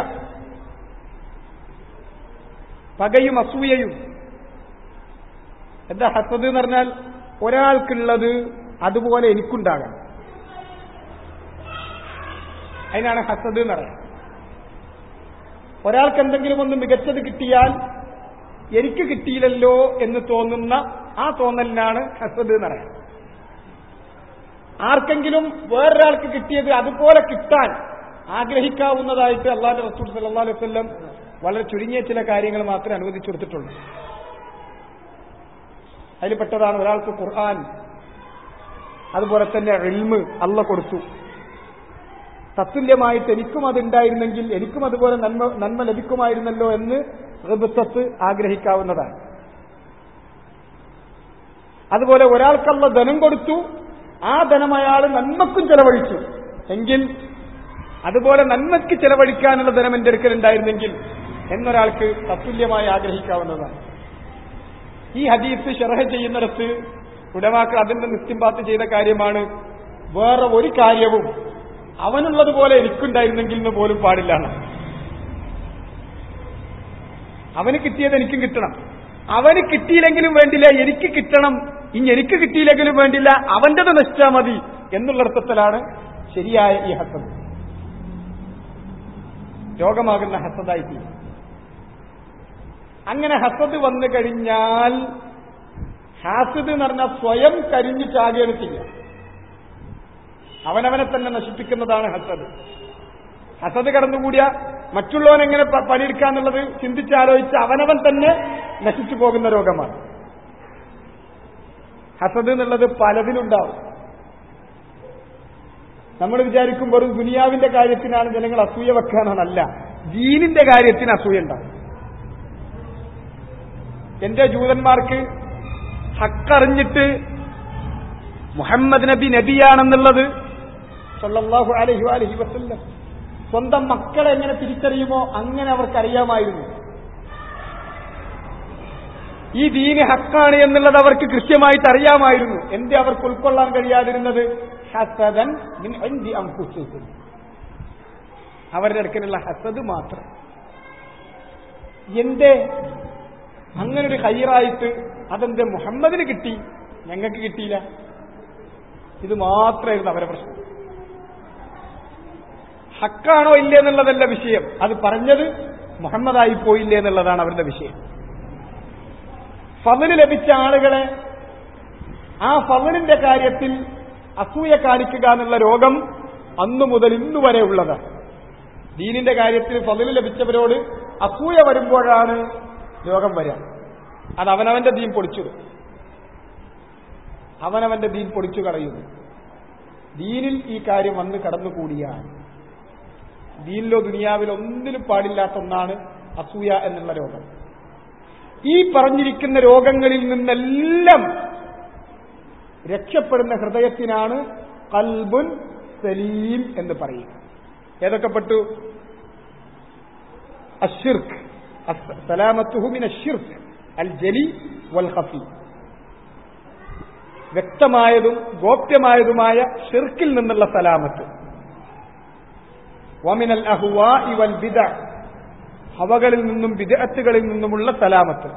പകയും അസൂയയും എന്താ ഹസദ് എന്ന് പറഞ്ഞാൽ ഒരാൾക്കുള്ളത് അതുപോലെ എനിക്കുണ്ടാകാം അതിനാണ് ഹസദ് എന്ന് പറയുന്നത് ഒരാൾക്ക് എന്തെങ്കിലും ഒന്ന് മികച്ചത് കിട്ടിയാൽ എനിക്ക് കിട്ടിയില്ലല്ലോ എന്ന് തോന്നുന്ന ആ തോന്നലിനാണ് ഹസദ് എന്ന് പറയുന്നത് ആർക്കെങ്കിലും വേറൊരാൾക്ക് കിട്ടിയത് അതുപോലെ കിട്ടാൻ ആഗ്രഹിക്കാവുന്നതായിട്ട് അള്ളാഹു റസൂൽ സല്ലാ അലൈഹി വല്ലം വളരെ ചുരുങ്ങിയ ചില കാര്യങ്ങൾ മാത്രമേ അനുവദിച്ചു കൊടുത്തിട്ടുള്ളൂ അതിൽപ്പെട്ടതാണ് ഒരാൾക്ക് ഖുർആൻ അതുപോലെ തന്നെ റിൽമ് അല്ല കൊടുത്തു തത്തുല്യമായിട്ട് എനിക്കും അതുണ്ടായിരുന്നെങ്കിൽ എനിക്കും അതുപോലെ നന്മ നന്മ ലഭിക്കുമായിരുന്നല്ലോ എന്ന് റിബത്തത്ത് ആഗ്രഹിക്കാവുന്നതാണ് അതുപോലെ ഒരാൾക്കുള്ള ധനം കൊടുത്തു ആ ധനം അയാൾ നന്മക്കും ചെലവഴിച്ചു എങ്കിൽ അതുപോലെ നന്മയ്ക്ക് ചെലവഴിക്കാനുള്ള ധനം എന്റെ അടുക്കലുണ്ടായിരുന്നെങ്കിൽ എന്നൊരാൾക്ക് തത്തുല്യമായി ആഗ്രഹിക്കാവുന്നതാണ് ഈ ഹദീസ് ഷെറഹ ചെയ്യുന്നിടത്ത് ഉടമാക്കൾ അതിന്റെ നിസ്തിമ്പാത്ത് ചെയ്ത കാര്യമാണ് വേറെ ഒരു കാര്യവും അവനുള്ളതുപോലെ എനിക്കുണ്ടായിരുന്നെങ്കിൽ എന്ന് പോലും പാടില്ല എന്നാണ്. അവന് കിട്ടിയത് എനിക്കും കിട്ടണം അവന് കിട്ടിയില്ലെങ്കിലും വേണ്ടില്ല എനിക്ക് കിട്ടണം ഇനി എനിക്ക് കിട്ടിയില്ലെങ്കിലും വേണ്ടില്ല അവന്റേത് നശിച്ചാൽ മതി എന്നുള്ള അർത്ഥത്തിലാണ് ശരിയായ ഈ ഹസദ് രോഗമാകുന്ന ഹസദായി തീരും അങ്ങനെ ഹസദ് വന്നു കഴിഞ്ഞാൽ ഹാസിദ് എന്ന് പറഞ്ഞാൽ സ്വയം കരിഞ്ഞു ചാകുകയാണ് ചെയ്യുക അവനവനെ തന്നെ നശിപ്പിക്കുന്നതാണ് ഹസദ് ഹസദ് കടന്നുകൂടിയ മറ്റുള്ളവൻ എങ്ങനെ പ- പണിയെടുക്കാന്നുള്ളത് ചിന്തിച്ചാലോചിച്ച് അവനവൻ തന്നെ നശിച്ചു പോകുന്ന രോഗമാണ് ഹസദ് എന്നുള്ളത് പലതിലുണ്ടാവും നമ്മൾ വിചാരിക്കും വെറും ദുനിയാവിന്റെ കാര്യത്തിനാണ് ജനങ്ങൾ അസൂയ വെക്കാനാണല്ല ദീനിന്റെ കാര്യത്തിന് അസൂയ ഉണ്ടാവും എന്റെ ജൂതന്മാർക്ക് ഹക്കറിഞ്ഞിട്ട് മുഹമ്മദ് നബി നബിയാണെന്നുള്ളത് സല്ലല്ലാഹു അലൈഹി അലഹി വസല്ലം സ്വന്തം മക്കളെ എങ്ങനെ തിരിച്ചറിയുമോ അങ്ങനെ അവർക്കറിയാമായിരുന്നു ഈ ദീന് ഹക്കാണ് എന്നുള്ളത് അവർക്ക് കൃത്യമായിട്ട് അറിയാമായിരുന്നു എന്തേ അവർക്ക് ഉൾക്കൊള്ളാൻ കഴിയാതിരുന്നത് ഹസദൻ മിൻ ഇൻദി അൻഫുസിഹിം. അവരുടെ അടുക്കലുള്ള ഹസദ് മാത്രം എന്തേ അങ്ങനെ ഒരു ഹൈറായിട്ട് അതെന്റെ മുഹമ്മദിന് കിട്ടി ഞങ്ങൾക്ക് കിട്ടിയില്ല ഇത് മാത്രമായിരുന്നു അവരുടെ പ്രശ്നം ഹക്കാണോ ഇല്ലേ എന്നുള്ളതല്ല വിഷയം അത് പറഞ്ഞത് മുഹമ്മദായി പോയില്ലേ എന്നുള്ളതാണ് അവരുടെ വിഷയം ഫതില് ലഭിച്ച ആളുകളെ ആ ഫതിലിന്റെ കാര്യത്തിൽ അസൂയ കാണിക്കുക എന്നുള്ള രോഗം അന്നു മുതൽ ഇന്നു വരെ ഉള്ളതാണ് ദീനിന്റെ കാര്യത്തിൽ ഫതില് ലഭിച്ചവരോട് അസൂയ വരുമ്പോഴാണ് രോഗം വരിക അത് അവനവന്റെ ദീൻ പൊളിച്ചിടും അവനവന്റെ ദീൻ പൊളിച്ചു കളയുന്നു ദീനിൽ ഈ കാര്യം വന്ന് കടന്നുകൂടിയാൽ ദീനിലോ ദുനിയാവിലോ ഒന്നിനും പാടില്ലാത്ത ഒന്നാണ് അസൂയ എന്നുള്ള രോഗം ഈ പറഞ്ഞിരിക്കുന്ന രോഗങ്ങളിൽ നിന്നെല്ലാം രക്ഷപ്പെടുന്ന ഹൃദയത്തിനാണ് കൽബുൻ സലീം എന്ന് പറയുക ഏതൊക്കെ പെട്ടു അഷിർക്ക് സലാമത്തുഹുമിൻ അഷിർക്ക് അൽ ജലി വൽ ഹഫി വ്യക്തമായതും ഗോപ്യമായതുമായ ഷിർക്കിൽ നിന്നുള്ള സലാമത്ത് വമിനൽ അഹുവാ ഇവൽ ബിദ ഹവകളിൽ നിന്നും വിദഗ്ധകളിൽ നിന്നുമുള്ള സലാമത്ത്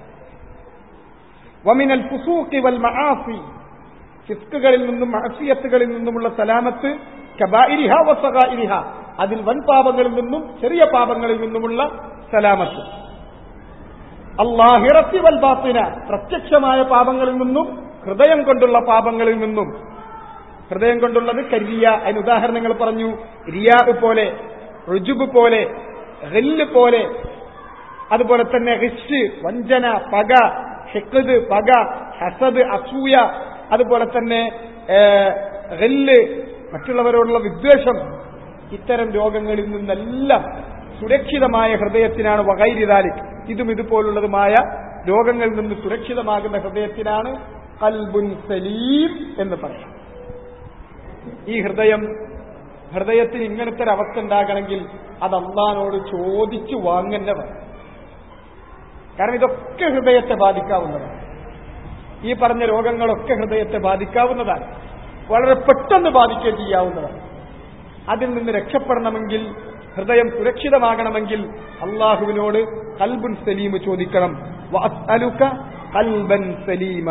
വമിനൽ ഫുസൂഖി വൽ മആസി ഫിസ്കുകളിൽ നിന്നും മഅസിയത്തുകളിൽ നിന്നുമുള്ള സലാമത്ത് കബാഇരിഹ വസഗാഇരിഹ അതിൽ വൻ പാപങ്ങളിൽ നിന്നും ചെറിയ പാപങ്ങളിൽ നിന്നുമുള്ള സലാമത്ത് അള്ളാഹിറത്തി വൽ ബാത്തിന പ്രത്യക്ഷമായ പാപങ്ങളിൽ നിന്നും ഹൃദയം കൊണ്ടുള്ള പാപങ്ങളിൽ നിന്നും ഹൃദയം കൊണ്ടുള്ളത് കരിയ അതിന് ഉദാഹരണങ്ങൾ പറഞ്ഞു റിയാ പോലെ റുജുബ് പോലെ റില്ല് പോലെ അതുപോലെ തന്നെ ഹിഷ് വഞ്ചന പക ഹിക്കത് പക ഹസദ് അസൂയ അതുപോലെ തന്നെ റില്ല് മറ്റുള്ളവരോടുള്ള വിദ്വേഷം ഇത്തരം രോഗങ്ങളിൽ നിന്നെല്ലാം സുരക്ഷിതമായ ഹൃദയത്തിനാണ് വകൈരിതാലിക് ഇതും ഇതുപോലുള്ളതുമായ രോഗങ്ങളിൽ നിന്ന് സുരക്ഷിതമാകുന്ന ഹൃദയത്തിനാണ് കൽബുൻ സലീം എന്ന് പറയാം ഈ ഹൃദയം ഹൃദയത്തിന് ഇങ്ങനത്തെ ഒരു അവസ്ഥ ഉണ്ടാകണമെങ്കിൽ അത് അള്ളഹാനോട് ചോദിച്ചു വാങ്ങേണ്ടവർ കാരണം ഇതൊക്കെ ഹൃദയത്തെ ബാധിക്കാവുന്നതാണ് ഈ പറഞ്ഞ രോഗങ്ങളൊക്കെ ഹൃദയത്തെ ബാധിക്കാവുന്നതാണ് വളരെ പെട്ടെന്ന് ബാധിക്കുകയും ചെയ്യാവുന്നതാണ് അതിൽ നിന്ന് രക്ഷപ്പെടണമെങ്കിൽ ഹൃദയം സുരക്ഷിതമാകണമെങ്കിൽ അള്ളാഹുവിനോട് കൽബുൻ സലീം ചോദിക്കണം വഅസ്അലുക കൽബൻ സലീമ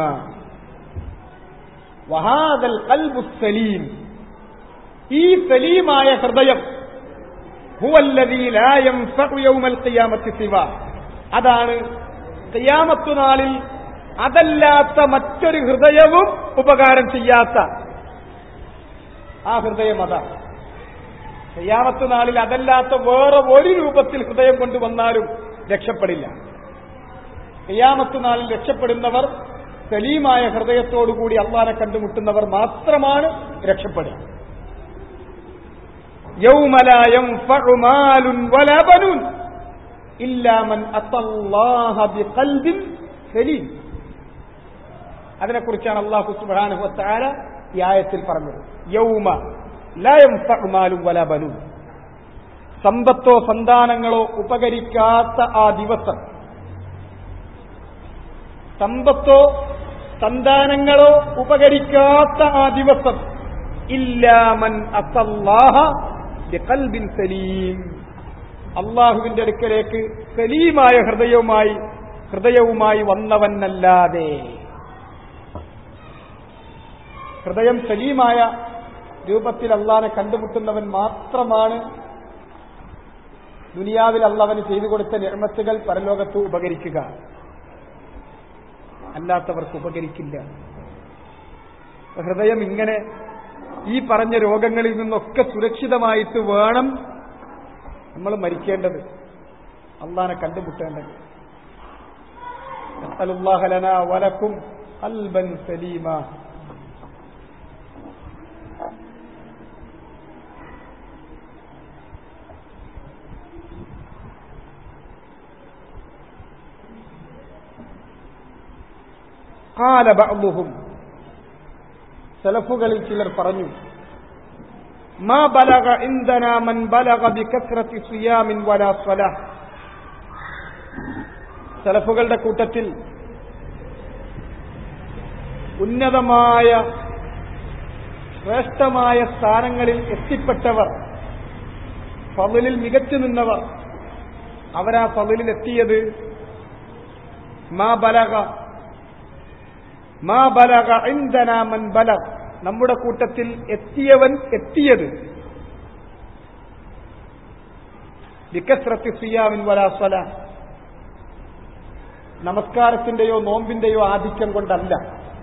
വഹാദൽ കൽബു സലീം ഈ സലീമായ ഹൃദയം ഹുവല്ലദീ ലാ യൻഫഉ യൗമൽ ഖിയാമത്തി സിവ അതാണ് ഖിയാമത്ത് നാളിൽ അതല്ലാത്ത മറ്റൊരു ഹൃദയവും ഉപകാരം ചെയ്യാത്ത ആ ഹൃദയം അതാണ് ഖിയാമത്ത് നാളിൽ അതല്ലാത്ത വേറെ ഒരു രൂപത്തിൽ ഹൃദയം കൊണ്ടുവന്നാലും രക്ഷപ്പെടില്ല ഖിയാമത്ത് നാളിൽ രക്ഷപ്പെടുന്നവർ സലീമായ ഹൃദയത്തോടുകൂടി അള്ളാനെ കണ്ടുമുട്ടുന്നവർ മാത്രമാണ് രക്ഷപ്പെടുക يوم لا ينفع مال ولا بنون إلا من أتى الله بقلب سليم അതിനെക്കുറിച്ചാണ് അള്ളാഹു സുബ്ഹാനഹു വതആല ഈ ആയത്തിൽ പറഞ്ഞത് യൗമ ലാ യൻഫഉ മാലും വലാ ബനൂൻ സമ്പത്തോ സന്താനങ്ങളോ ഉപകരിക്കാത്ത ആ ദിവസം സമ്പത്തോ സന്താനങ്ങളോ ഉപകരിക്കാത്ത ആ ദിവസം ഇല്ലാമൻ അസല്ലാഹ ബിഖൽബിൻ സലീം അള്ളാഹുവിന്റെ അടുക്കലേക്ക് സലീമായ ഹൃദയവുമായി ഹൃദയവുമായി വന്നവനല്ലാതെ ഹൃദയം സലീമായ രൂപത്തിൽ അള്ളാനെ കണ്ടുമുട്ടുന്നവൻ മാത്രമാണ് ദുനിയാവിൽ അള്ളവന് ചെയ്തു കൊടുത്ത നിർമ്മത്തുകൾ പരലോകത്ത് ഉപകരിക്കുക അല്ലാത്തവർക്ക് ഉപകരിക്കില്ല ഹൃദയം ഇങ്ങനെ ഈ പറഞ്ഞ രോഗങ്ങളിൽ നിന്നൊക്കെ സുരക്ഷിതമായിട്ട് വേണം നമ്മൾ മരിക്കേണ്ടത് അള്ളാനെ കണ്ടുമുട്ടേണ്ടത് അലുല്ലാഹലന വലക്കും അൽബൻ സലീമ قال بعضهم സലഫുകളിൽ ചിലർ പറഞ്ഞു മാ ബലഗ ഇന്ധന മൻ ബലഗ ബികസ്രത്തി സിയാമിൻ വലാ സ്വലാ സലഫുകളുടെ കൂട്ടത്തിൽ ഉന്നതമായ ശ്രേഷ്ഠമായ സ്ഥാനങ്ങളിൽ എത്തിപ്പെട്ടവർ ഫലിൽ മികച്ചു നിന്നവർ അവരാ ഫലിൽ എത്തിയത് മാ ബലഗ മാ ബലഗ ഇന്ധന മൻ ബലഗ് നമ്മുടെ കൂട്ടത്തിൽ എത്തിയവൻ എത്തിയത് വികസ്രത്തി സിയാമിൻ വലാസ്വല നമസ്കാരത്തിന്റെയോ നോമ്പിന്റെയോ ആധിക്യം കൊണ്ടല്ല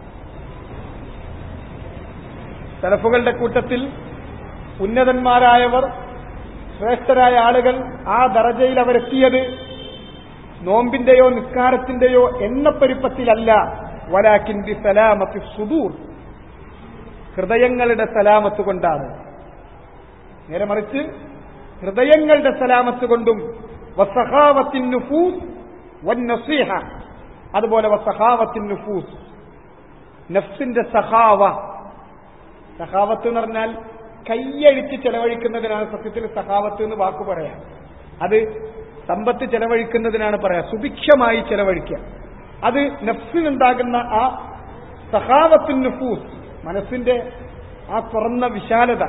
തലഫുകളുടെ കൂട്ടത്തിൽ ഉന്നതന്മാരായവർ ശ്രേഷ്ഠരായ ആളുകൾ ആ ദറജയിൽ അവരെത്തിയത് നോമ്പിന്റെയോ നിസ്കാരത്തിന്റെയോ എണ്ണപ്പെരുപ്പത്തിലല്ല വലാക്കിൻ ബി സലാമത്തി സുദൂർ ഹൃദയങ്ങളുടെ സലാമത്ത് കൊണ്ടാണ് നേരെ മറിച്ച് ഹൃദയങ്ങളുടെ സലാമത്ത് കൊണ്ടും വസഹാവത്തിൻ നുഫൂസ് വന്നസീഹ അതുപോലെ വസഹാവത്തിൻ നുഫൂസ് നഫ്സിന്റെ സഹാവ സഹാവത്ത് എന്ന് പറഞ്ഞാൽ കൈയഴിച്ച് ചെലവഴിക്കുന്നതിനാണ് സത്യത്തിൽ സഹാവത്ത് എന്ന് വാക്ക് പറയാം അത് സമ്പത്ത് ചെലവഴിക്കുന്നതിനാണ് പറയാ സുഭിക്ഷമായി ചെലവഴിക്കുക അത് നഫ്സിനുണ്ടാകുന്ന ആ സഹാവത്തിൻ നുഫൂസ് മനസ്സിന്റെ ആ തുറന്ന വിശാലത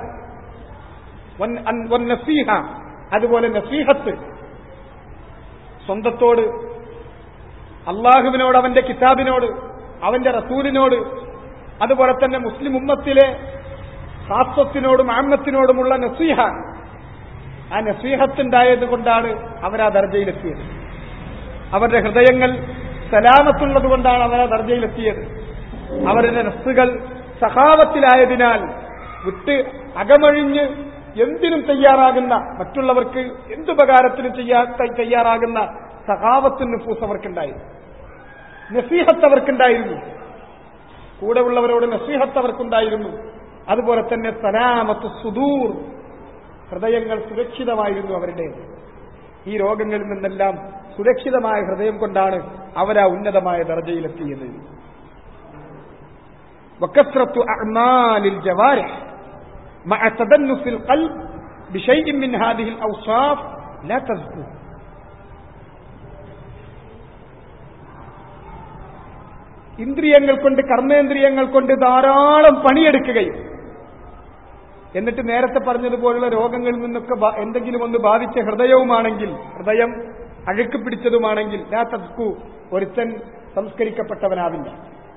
നസീഹ അതുപോലെ നസീഹത്ത് സ്വന്തത്തോട് അള്ളാഹുവിനോട് അവന്റെ കിതാബിനോട് അവന്റെ റസൂലിനോട് അതുപോലെ തന്നെ മുസ്ലിം ഉമ്മത്തിലെ ഹാസ്വത്തിനോടും ആമത്തിനോടുമുള്ള നസീഹ ആ നസീഹത്തുണ്ടായത് കൊണ്ടാണ് അവർ ആ ദർജയിലെത്തിയത് അവരുടെ ഹൃദയങ്ങൾ സലാമത്തുള്ളത് കൊണ്ടാണ് അവർ ആ ദർജയിലെത്തിയത് അവരുടെ നസ്സുകൾ സഹാവത്തിലായതിനാൽ വിട്ട് അകമഴിഞ്ഞ് എന്തിനും തയ്യാറാകുന്ന മറ്റുള്ളവർക്ക് എന്തുപകാരത്തിനും ചെയ്യാ തയ്യാറാകുന്ന സഹാവത്തിന് നഫൂസ് അവർക്കുണ്ടായിരുന്നു നസീഹത്ത് അവർക്കുണ്ടായിരുന്നു കൂടെയുള്ളവരോട് നസീഹത്ത് അവർക്കുണ്ടായിരുന്നു അതുപോലെ തന്നെ സലാമത്ത് സുദൂർ ഹൃദയങ്ങൾ സുരക്ഷിതമായിരുന്നു അവരുടെ ഈ രോഗങ്ങളിൽ നിന്നെല്ലാം സുരക്ഷിതമായ ഹൃദയം കൊണ്ടാണ് അവരാ ഉന്നതമായ ദർജയിലെത്തിയത് وكثرة أعمال الجوارح مع تدنس القلب بشيء من هذه الأوصاف لا تزكو ഇന്ദ്രിയങ്ങൾ കൊണ്ട് കർമ്മേന്ദ്രിയങ്ങൾ കൊണ്ട് ധാരാളം പണിയെടുക്കുകയും എന്നിട്ട് നേരത്തെ പറഞ്ഞതുപോലുള്ള രോഗങ്ങളിൽ നിന്നൊക്കെ എന്തെങ്കിലും ഒന്ന് ബാധിച്ച ഹൃദയവുമാണെങ്കിൽ ഹൃദയം അഴുക്ക് പിടിച്ചതുമാണെങ്കിൽ ലാ തസ്കു ഒരുത്തൻ സംസ്കരിക്കപ്പെട്ടവനാവില്ല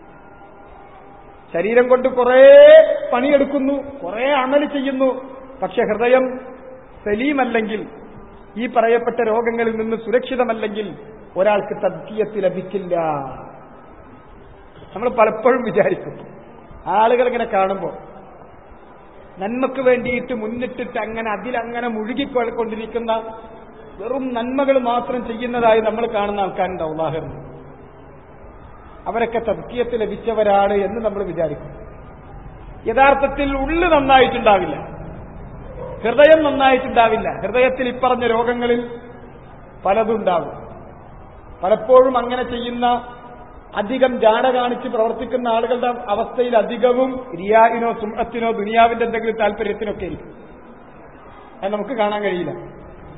ശരീരം കൊണ്ട് കുറേ പണിയെടുക്കുന്നു കുറേ അമല് ചെയ്യുന്നു പക്ഷെ ഹൃദയം സലീമല്ലെങ്കിൽ ഈ പറയപ്പെട്ട രോഗങ്ങളിൽ നിന്ന് സുരക്ഷിതമല്ലെങ്കിൽ ഒരാൾക്ക് തദ്കീയത്ത് ലഭിക്കില്ല നമ്മൾ പലപ്പോഴും വിചാരിക്കും ആളുകൾ ഇങ്ങനെ കാണുമ്പോൾ നന്മക്ക് വേണ്ടിയിട്ട് മുന്നിട്ടിട്ട് അങ്ങനെ അതിലങ്ങനെ മുഴുകിക്കൊണ്ടിരിക്കുന്ന വെറും നന്മകൾ മാത്രം ചെയ്യുന്നതായി നമ്മൾ കാണുന്ന ആൾക്കാരുണ്ട് ഉദാഹരണം അവരൊക്കെ തദ്ക്കീയത്ത് ലഭിച്ചവരാണ് എന്ന് നമ്മൾ വിചാരിക്കും യഥാർത്ഥത്തിൽ ഉള്ളു നന്നായിട്ടുണ്ടാവില്ല ഹൃദയം നന്നായിട്ടുണ്ടാവില്ല ഹൃദയത്തിൽ ഇപ്പറഞ്ഞ രോഗങ്ങളിൽ പലതുണ്ടാവും പലപ്പോഴും അങ്ങനെ ചെയ്യുന്ന അധികം ജാട കാണിച്ച് പ്രവർത്തിക്കുന്ന ആളുകളുടെ അവസ്ഥയിൽ അധികവും റിയായിനോ സുമത്തിനോ ദുനിയാവിന്റെ എന്തെങ്കിലും താല്പര്യത്തിനൊക്കെ ഇരിക്കും അത് നമുക്ക് കാണാൻ കഴിയില്ല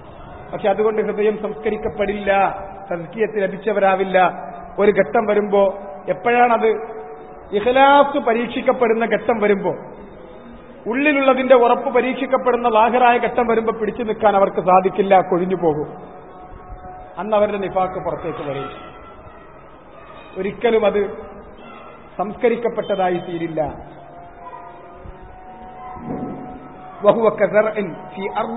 പക്ഷെ അതുകൊണ്ട് ഹൃദയം സംസ്കരിക്കപ്പെടില്ല തസ്കിയത്ത് ലഭിച്ചവരാവില്ല ഒരു ഘട്ടം വരുമ്പോ എപ്പോഴാണത് ഇഖലാസ് പരീക്ഷിക്കപ്പെടുന്ന ഘട്ടം വരുമ്പോ ഉള്ളിലുള്ളതിന്റെ ഉറപ്പ് പരീക്ഷിക്കപ്പെടുന്ന ലാഹിറായ ഘട്ടം വരുമ്പോൾ പിടിച്ചു നിൽക്കാൻ അവർക്ക് സാധിക്കില്ല കൊഴിഞ്ഞു പോകും അന്ന് അവരുടെ നിഫാക്ക് പുറത്തേക്ക് വരും ഒരിക്കലും അത് സംസ്കരിക്കപ്പെട്ടതായി തീരില്ല وهو كزرع في أرض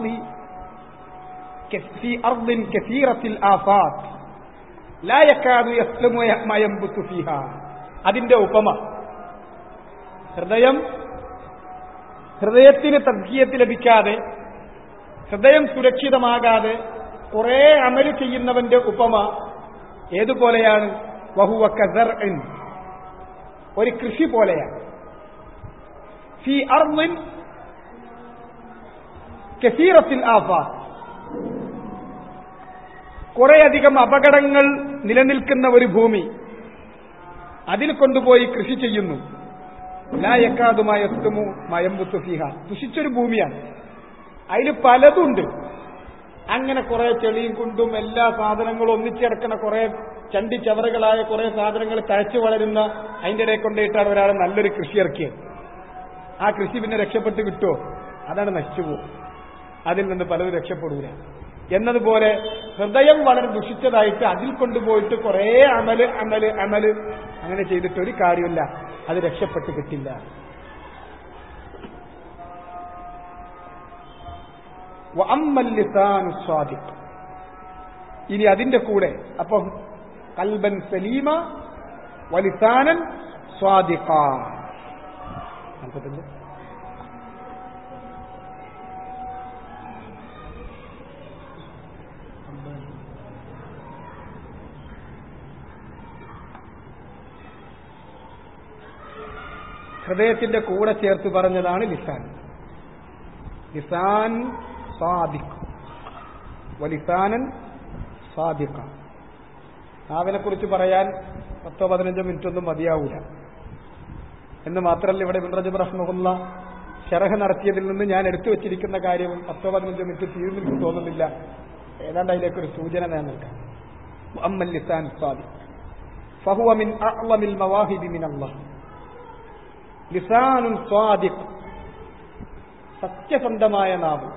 في أرض كثيرة الآفات لا يكاد يسلم ما ينبت فيها അതിന്റെ ഉപമ ഹൃദയം ഹൃദയത്തിന് തദ്ഗീയത്ത് ലഭിക്കാതെ ഹൃദയം സുരക്ഷിതമാകാതെ കുറെ അമല് ചെയ്യുന്നവന്റെ ഉപമ ഏതുപോലെയാണ് വഹുവ കസർ ഒരു കൃഷി പോലെയാണ് ഫി അർമിൻ കസീറത്തിൽ ആഫ കുറേയധികം അപകടങ്ങൾ നിലനിൽക്കുന്ന ഒരു ഭൂമി അതിൽ കൊണ്ടുപോയി കൃഷി ചെയ്യുന്നു ലായക്കാതുമായ മയമ്പുത്തു ഫിഹ ദുഷിച്ചൊരു ഭൂമിയാണ് അതിൽ പലതുണ്ട് അങ്ങനെ കുറെ ചെളിയും കുണ്ടും എല്ലാ സാധനങ്ങളും ഒന്നിച്ചിറക്കുന്ന കുറെ ചണ്ടി ചവറുകളായ കുറെ സാധനങ്ങൾ തഴച്ചു വളരുന്ന അതിന്റെ ഇടയിൽ കൊണ്ടുപോയിട്ടാണ് ഒരാൾ നല്ലൊരു കൃഷി ഇറക്കിയത് ആ കൃഷി പിന്നെ രക്ഷപ്പെട്ട് കിട്ടുമോ അതാണ് നശിച്ചുപോകും അതിൽ നിന്ന് പലരും രക്ഷപ്പെടൂല എന്നതുപോലെ ഹൃദയം വളരെ ദുഷിച്ചതായിട്ട് അതിൽ കൊണ്ടുപോയിട്ട് കുറെ അമല് അമല് അമല് അങ്ങനെ ചെയ്തിട്ട് ഒരു കാര്യമില്ല അത് രക്ഷപ്പെട്ട് കിട്ടില്ല സ്വാദിഖ് ഇനി അതിന്റെ കൂടെ അപ്പം കൽബൻ സലീമ വലിസാനൻ സ്വാദിഖ നാൽപ്പത്തഞ്ച് ഹൃദയത്തിന്റെ കൂടെ ചേർത്ത് പറഞ്ഞതാണ് ലിസാൻ ലിസാൻ സാദിഖ് വലിസാനൻ സാദിഖ നാവിനെ കുറിച്ച് പറയാൻ പത്തോ പതിനഞ്ചോ മിനിറ്റ് ഒന്നും മതിയാവൂല എന്ന് മാത്രമല്ല ഇവിടെ ബിൻറജബ് റഹ്മുള്ള ഷറഹ് നടത്തിയതിൽ നിന്ന് ഞാൻ എടുത്തു വെച്ചിരിക്കുന്ന കാര്യം പത്തോ പതിനഞ്ചോ മിനിറ്റ് തീർന്നെനിക്ക് തോന്നുന്നില്ല ഏതാണ്ട് അതിലേക്കൊരു സൂചന ഞാൻ നൽകാം അമ്മൽ ലിസാൻ സാദിഖ് ഫഹുവ മിൻ അഅ്ലമിൽ മവാഹിബി മിൻ അല്ലാഹ് ലിസാനുൻ സ്വാദിഖ് സത്യസന്ധമായ നാവ്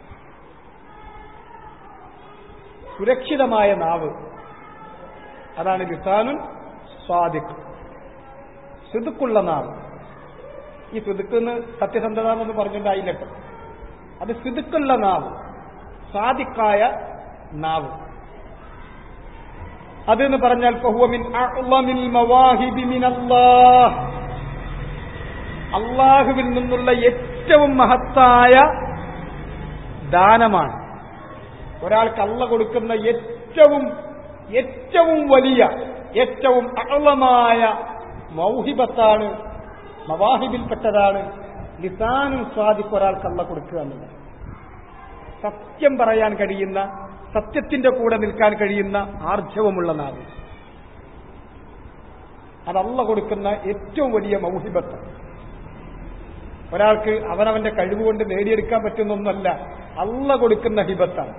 സുരക്ഷിതമായ നാവ് അതാണ് ലിസാനുൻ സ്വാദിഖ് സിതുക്കുള്ള നാവ് ഈ സിതുക്കെന്ന് സത്യസന്ധത എന്ന് പറഞ്ഞിട്ടുണ്ടായില്ലട്ടോ അത് സിതുക്കുള്ള നാവ് സാദിക്കായ നാവ് അതെന്ന് പറഞ്ഞാൽ ഫഹുവമിൻ അഅ്ലമിൽ മവാഹിബി മിനല്ലാഹ് അള്ളാഹുവിൽ നിന്നുള്ള ഏറ്റവും മഹത്തായ ദാനമാണ് ഒരാൾക്ക് അള്ള കൊടുക്കുന്ന ഏറ്റവും ഏറ്റവും വലിയ ഏറ്റവും അളമായ മൗഹിബത്താണ് മവാഹിബിൽപ്പെട്ടതാണ് ലിസാനും സ്വാദിക്ക് ഒരാൾക്ക് അള്ള കൊടുക്കുക എന്നുള്ളത് സത്യം പറയാൻ കഴിയുന്ന സത്യത്തിന്റെ കൂടെ നിൽക്കാൻ കഴിയുന്ന ആർജവമുള്ള നാവ് അതല്ല കൊടുക്കുന്ന ഏറ്റവും വലിയ മൗഹിബത്താണ് ഒരാൾക്ക് അവനവന്റെ കഴിവുകൊണ്ട് നേടിയെടുക്കാൻ പറ്റുന്നൊന്നല്ല അല്ല കൊടുക്കുന്ന ഹിബത്താണ്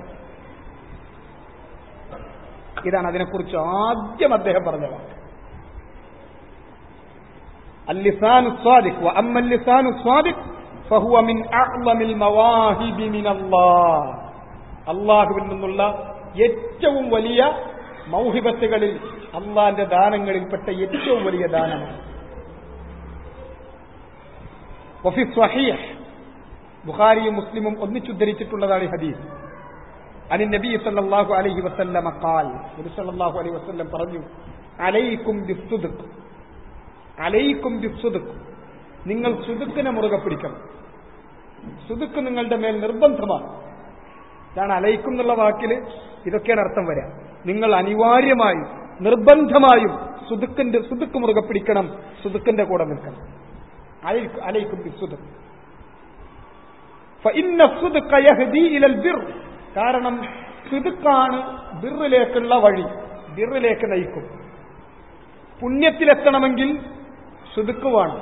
ഇതാണ് അതിനെക്കുറിച്ച് ആദ്യം അദ്ദേഹം പറഞ്ഞ വാക്ക് അല്ലിസാനു സ്വാദിഖ് وأما اللسان الصادق فهو من أعظم المواهب من الله അള്ളാഹുവിൽ നിന്നുള്ള ഏറ്റവും വലിയ മൗഹിബത്തുകളിൽ അള്ളാന്റെ ദാനങ്ങളിൽപ്പെട്ട ഏറ്റവും വലിയ ദാനമാണ് വഫി സ്വഹീഹ് ബുഖാരിയും മുസ്ലിമും ഒന്നിച്ചുദ്ധരിച്ചിട്ടുള്ളതാണ് ഈ ഹദീസ് അനി നബി സല്ലല്ലാഹു അലൈഹി വസല്ലമ ഖാൽ നബി സല്ലല്ലാഹു അലൈഹി വസല്ലം പറഞ്ഞു അലൈക്കും ബിസ്സുദ്ഖ് അലൈക്കും ബിസ്സുദ്ഖ് നിങ്ങൾ സുദുക്കിനെ മുറുകെ പിടിക്കണം സുദുക്ക് നിങ്ങളുടെ മേൽ നിർബന്ധമാണ് ഇതാണ് അലൈക്കും എന്നുള്ള വാക്കിൽ ഇതൊക്കെയാണ് അർത്ഥം വരാം നിങ്ങൾ അനിവാര്യമായും നിർബന്ധമായും സുദുക്കിന്റെ സുദുക്ക് മുറുകെ പിടിക്കണം സുദുക്കിന്റെ കൂടെ നിൽക്കണം അലൈക്കും ബിസ്സുദഖ് ഫഇന്ന الصدق يهدي الى البر കാരണം സുദുക്കാണ് ബിറിലേക്കുള്ള വഴി ബിറിലേക്ക് നയിക്കും പുണ്യത്തിലെത്തണമെങ്കിൽ സുദുക്ക് വേണം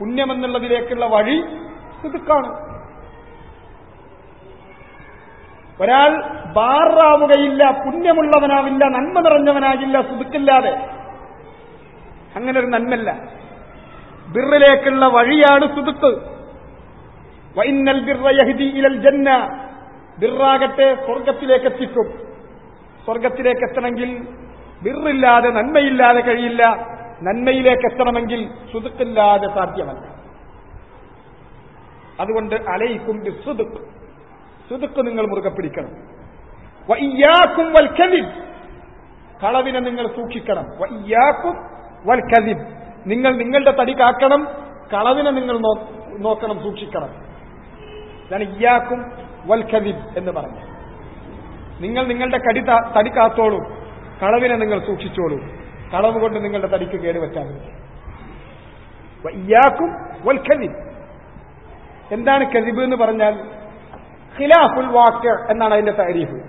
പുണ്യമെന്നുള്ളതിലേക്കുള്ള വഴി സുദുക്കാണ് ഒരാൾ ബാറാവുകയില്ല പുണ്യമുള്ളവനാവില്ല നന്മ നിറഞ്ഞവനാകില്ല സുതുക്കില്ലാതെ അങ്ങനെ ഒരു നന്മല്ല ബിറിലേക്കുള്ള വഴിയാണ് സുതുക്ക് വൈന്നൽ ബിർറ യഹ്ദി ഇലൽ ജന്ന ബിറാകട്ടെ സ്വർഗത്തിലേക്ക് എത്തിക്കും സ്വർഗത്തിലേക്ക് എത്തണമെങ്കിൽ ബിറില്ലാതെ നന്മയില്ലാതെ കഴിയില്ല നന്മയിലേക്ക് എത്തണമെങ്കിൽ സുതുക്കില്ലാതെ സാധ്യമല്ല അതുകൊണ്ട് അലയിക്കും സുതുക്ക് സുതുക്ക് നിങ്ങൾ മുറുകെ പിടിക്കണം വയ്യാക്കും വൽ കലിബ് കളവിനെ നിങ്ങൾ സൂക്ഷിക്കണം വയ്യാക്കും വൽ കലിബ് നിങ്ങൾ നിങ്ങളുടെ തടി കാക്കണം കളവിനെ നിങ്ങൾ നോ- നോക്കണം സൂക്ഷിക്കണം ഇതാണ് ഇയാക്കും വൽ കലിബ് എന്ന് പറഞ്ഞു നിങ്ങൾ നിങ്ങളുടെ കടി താ- തടി കാത്തോളൂ കളവിനെ നിങ്ങൾ സൂക്ഷിച്ചോളൂ കളവ് കൊണ്ട് നിങ്ങളുടെ തടിക്ക് കേടുപറ്റാതിരിക്കും ഇയാക്കും വൽ കലിബ് എന്താണ് കലിബ് എന്ന് പറഞ്ഞാൽ ഖിലാഫുൽ വാക്യ എന്നാണ് അതിന്റെ താരീഫ്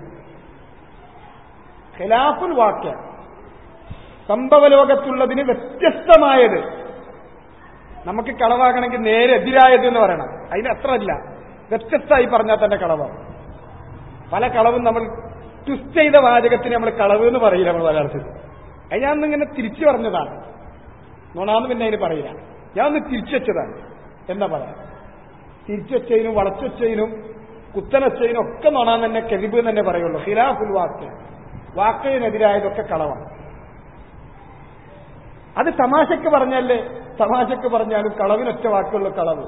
ഖിലാഫുൽ വാക്യ സംഭവലോകത്തുള്ളതിന് വ്യത്യസ്തമായത് നമുക്ക് കളവാകണമെങ്കിൽ നേരെ എതിരായത് എന്ന് പറയണം അതിന് അത്ര അല്ല വ്യത്യസ്തമായി പറഞ്ഞാൽ തന്നെ കളവാണ് പല കളവും നമ്മൾ ട്വിസ്റ്റ് ചെയ്ത വാചകത്തിന് നമ്മൾ കളവ് എന്ന് പറയില്ല നമ്മൾ മലയാളത്തിൽ അത് ഞാൻ ഒന്നിങ്ങനെ തിരിച്ചു പറഞ്ഞതാണ് നുണാന്ന് പിന്നെ അതിന് പറയില്ല ഞാൻ ഒന്ന് തിരിച്ചു വെച്ചതാണ് എന്നാ പറയാം തിരിച്ചു വെച്ചതിനും വളച്ചു വെച്ചതിനും കുത്തനച്ചതിനും ഒക്കെ നുണാൻ തന്നെ കെതിബ് എന്ന് തന്നെ പറയുള്ളൂ ഖിലാഫുൽ വാക്ക് വാക്കിനെതിരായതൊക്കെ കളവാണ് അത് തമാശക്ക് പറഞ്ഞല്ലേ തമാശക്ക് പറഞ്ഞാലും കളവിനൊറ്റ വാക്കുള്ള കളവ്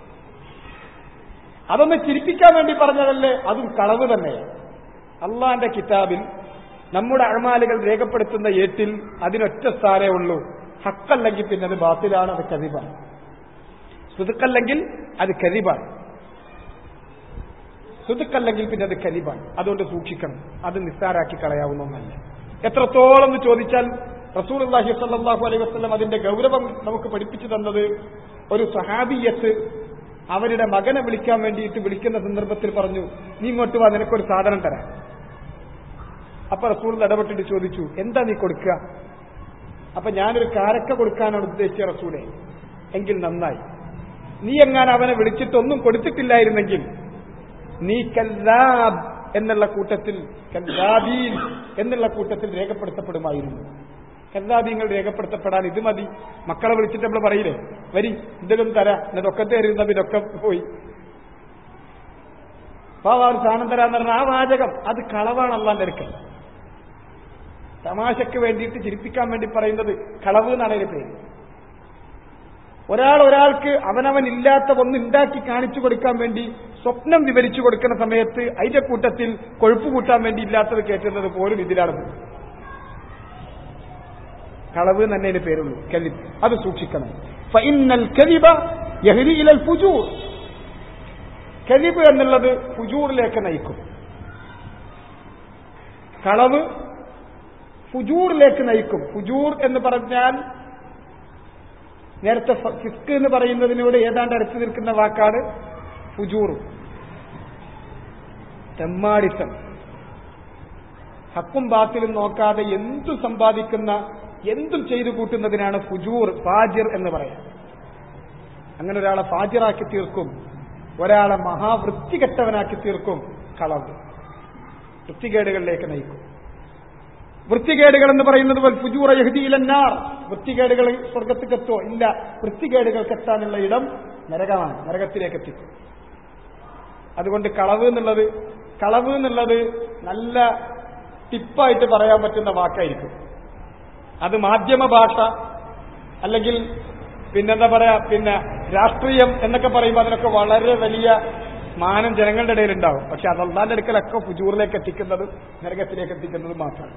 അതൊന്ന് ചിരിപ്പിക്കാൻ വേണ്ടി പറഞ്ഞതല്ലേ അതും കളവ് തന്നെ അള്ളാന്റെ കിതാബിൽ നമ്മുടെ അഴമാലുകൾ രേഖപ്പെടുത്തുന്ന ഏട്ടിൽ അതിനൊറ്റ സ്ഥാനേ ഉള്ളൂ ഹക്കല്ലെങ്കിൽ പിന്നെ അത് ബാത്തിലാണ് അത് കതിബാണ് സുതുക്കല്ലെങ്കിൽ അത് കരിബാണ് സുതുക്കല്ലെങ്കിൽ പിന്നെ അത് കരിബാണ് അതുകൊണ്ട് സൂക്ഷിക്കണം അത് നിസ്സാരാക്കി കളയാവുന്ന ഒന്നല്ല എത്രത്തോളം എന്ന് ചോദിച്ചാൽ റസൂൽ അള്ളാഹി സല്ലാഹു അലൈഹി വസ്ലം അതിന്റെ ഗൗരവം നമുക്ക് പഠിപ്പിച്ചു തന്നത് ഒരു സഹാബിയത്ത് അവരുടെ മകനെ വിളിക്കാൻ വേണ്ടിയിട്ട് വിളിക്കുന്ന സന്ദർഭത്തിൽ പറഞ്ഞു നീ ഇങ്ങോട്ട് വാ നിനക്കൊരു സാധനം തരാം അപ്പൊ റസൂൾ ഇടപെട്ടിട്ട് ചോദിച്ചു എന്താ നീ കൊടുക്കുക അപ്പൊ ഞാനൊരു കാരക്ക കൊടുക്കാനാണ് ഉദ്ദേശിച്ച റസൂലെ എങ്കിൽ നന്നായി നീ എങ്ങാൻ അവനെ വിളിച്ചിട്ടൊന്നും കൊടുത്തിട്ടില്ലായിരുന്നെങ്കിൽ നീ കല്ലാബ് എന്നുള്ള കൂട്ടത്തിൽ കല്ലാബീൻ എന്നുള്ള കൂട്ടത്തിൽ രേഖപ്പെടുത്തപ്പെടുമായിരുന്നു കല്ലാബീങ്ങൾ രേഖപ്പെടുത്തപ്പെടാൻ ഇത് മതി മക്കളെ വിളിച്ചിട്ട് നമ്മൾ പറയില്ലേ വരി എന്തെങ്കിലും തരാ എന്നതൊക്കത്തെ അറിയുന്ന ഇതൊക്കെ പോയി പാവാ ഒരു സാധനം തരാന്ന് പറഞ്ഞ ആ വാചകം അത് കളവാണ് അള്ളാന്റെ അടുക്കൽ തമാശക്ക് വേണ്ടിയിട്ട് ചിരിപ്പിക്കാൻ വേണ്ടി പറയുന്നത് കളവ് എന്നാണ് അതിന്റെ പേര് ഒരാൾ ഒരാൾക്ക് അവനവൻ ഇല്ലാത്ത ഒന്ന് ഉണ്ടാക്കി കാണിച്ചു കൊടുക്കാൻ വേണ്ടി സ്വപ്നം വിവരിച്ചു കൊടുക്കുന്ന സമയത്ത് അതിന്റെ കൂട്ടത്തിൽ കൊഴുപ്പ് കൂട്ടാൻ വേണ്ടി ഇല്ലാത്തത് കയറ്റുന്നത് പോലും ഇതിലാണ് കളവ് തന്നെ അതിന് പേരുള്ളൂ കലിബ് അത് സൂക്ഷിക്കണം ഫഇന്നൽ കലിബ യഹ്ദി ഇലൽ ഫുജൂർ കലിബ് എന്നുള്ളത് ഫുജൂറിലേക്ക് നയിക്കും കളവ് ഫുജൂറിലേക്ക് നയിക്കും ഫുജൂർ എന്ന് പറഞ്ഞാൽ നേരത്തെ ഫ- ഫിസ്ക് എന്ന് പറയുന്നതിനോട് ഏതാണ്ട് അടുത്ത് നിൽക്കുന്ന വാക്കാണ് ഫുജൂർ തെമ്മാടിത്തം ഹക്കും ബാത്തിലും നോക്കാതെ എന്തു സമ്പാദിക്കുന്ന എന്തും ചെയ്തു കൂട്ടുന്നതിനാണ് ഫുജൂർ ഫാജിർ എന്ന് പറയാം അങ്ങനെ ഒരാളെ ഫാജിറാക്കി തീർക്കും ഒരാളെ മഹാവൃത്തികെട്ടവനാക്കി തീർക്കും കളവ് വൃത്തികേടുകളിലേക്ക് നയിക്കും വൃത്തികേടുകൾ എന്ന് പറയുന്നത് പോലെ ഫുജൂറ യഹ്ദിയിലെന്നാർ വൃത്തികേടുകൾ സ്വർഗത്തിക്കെത്തോ ഇല്ല വൃത്തികേടുകൾക്ക് എത്താനുള്ള ഇടം നരകമാണ് നരകത്തിലേക്ക് എത്തിക്കും അതുകൊണ്ട് കളവ് എന്നുള്ളത് കളവ് എന്നുള്ളത് നല്ല ടിപ്പായിട്ട് പറയാൻ പറ്റുന്ന വാക്കായിരിക്കും അത് മാധ്യമ ഭാഷ അല്ലെങ്കിൽ പിന്നെന്താ പറയാ പിന്നെ രാഷ്ട്രീയം എന്നൊക്കെ പറയുമ്പോൾ അതിനൊക്കെ വളരെ വലിയ മാനം ജനങ്ങളുടെ ഇടയിൽ ഉണ്ടാവും പക്ഷെ അത് അള്ളാന്റെ അടുക്കലൊക്കെ ഫുജൂറിലേക്ക് എത്തിക്കുന്നതും നരകത്തിലേക്ക് എത്തിക്കുന്നതും മാത്രമാണ്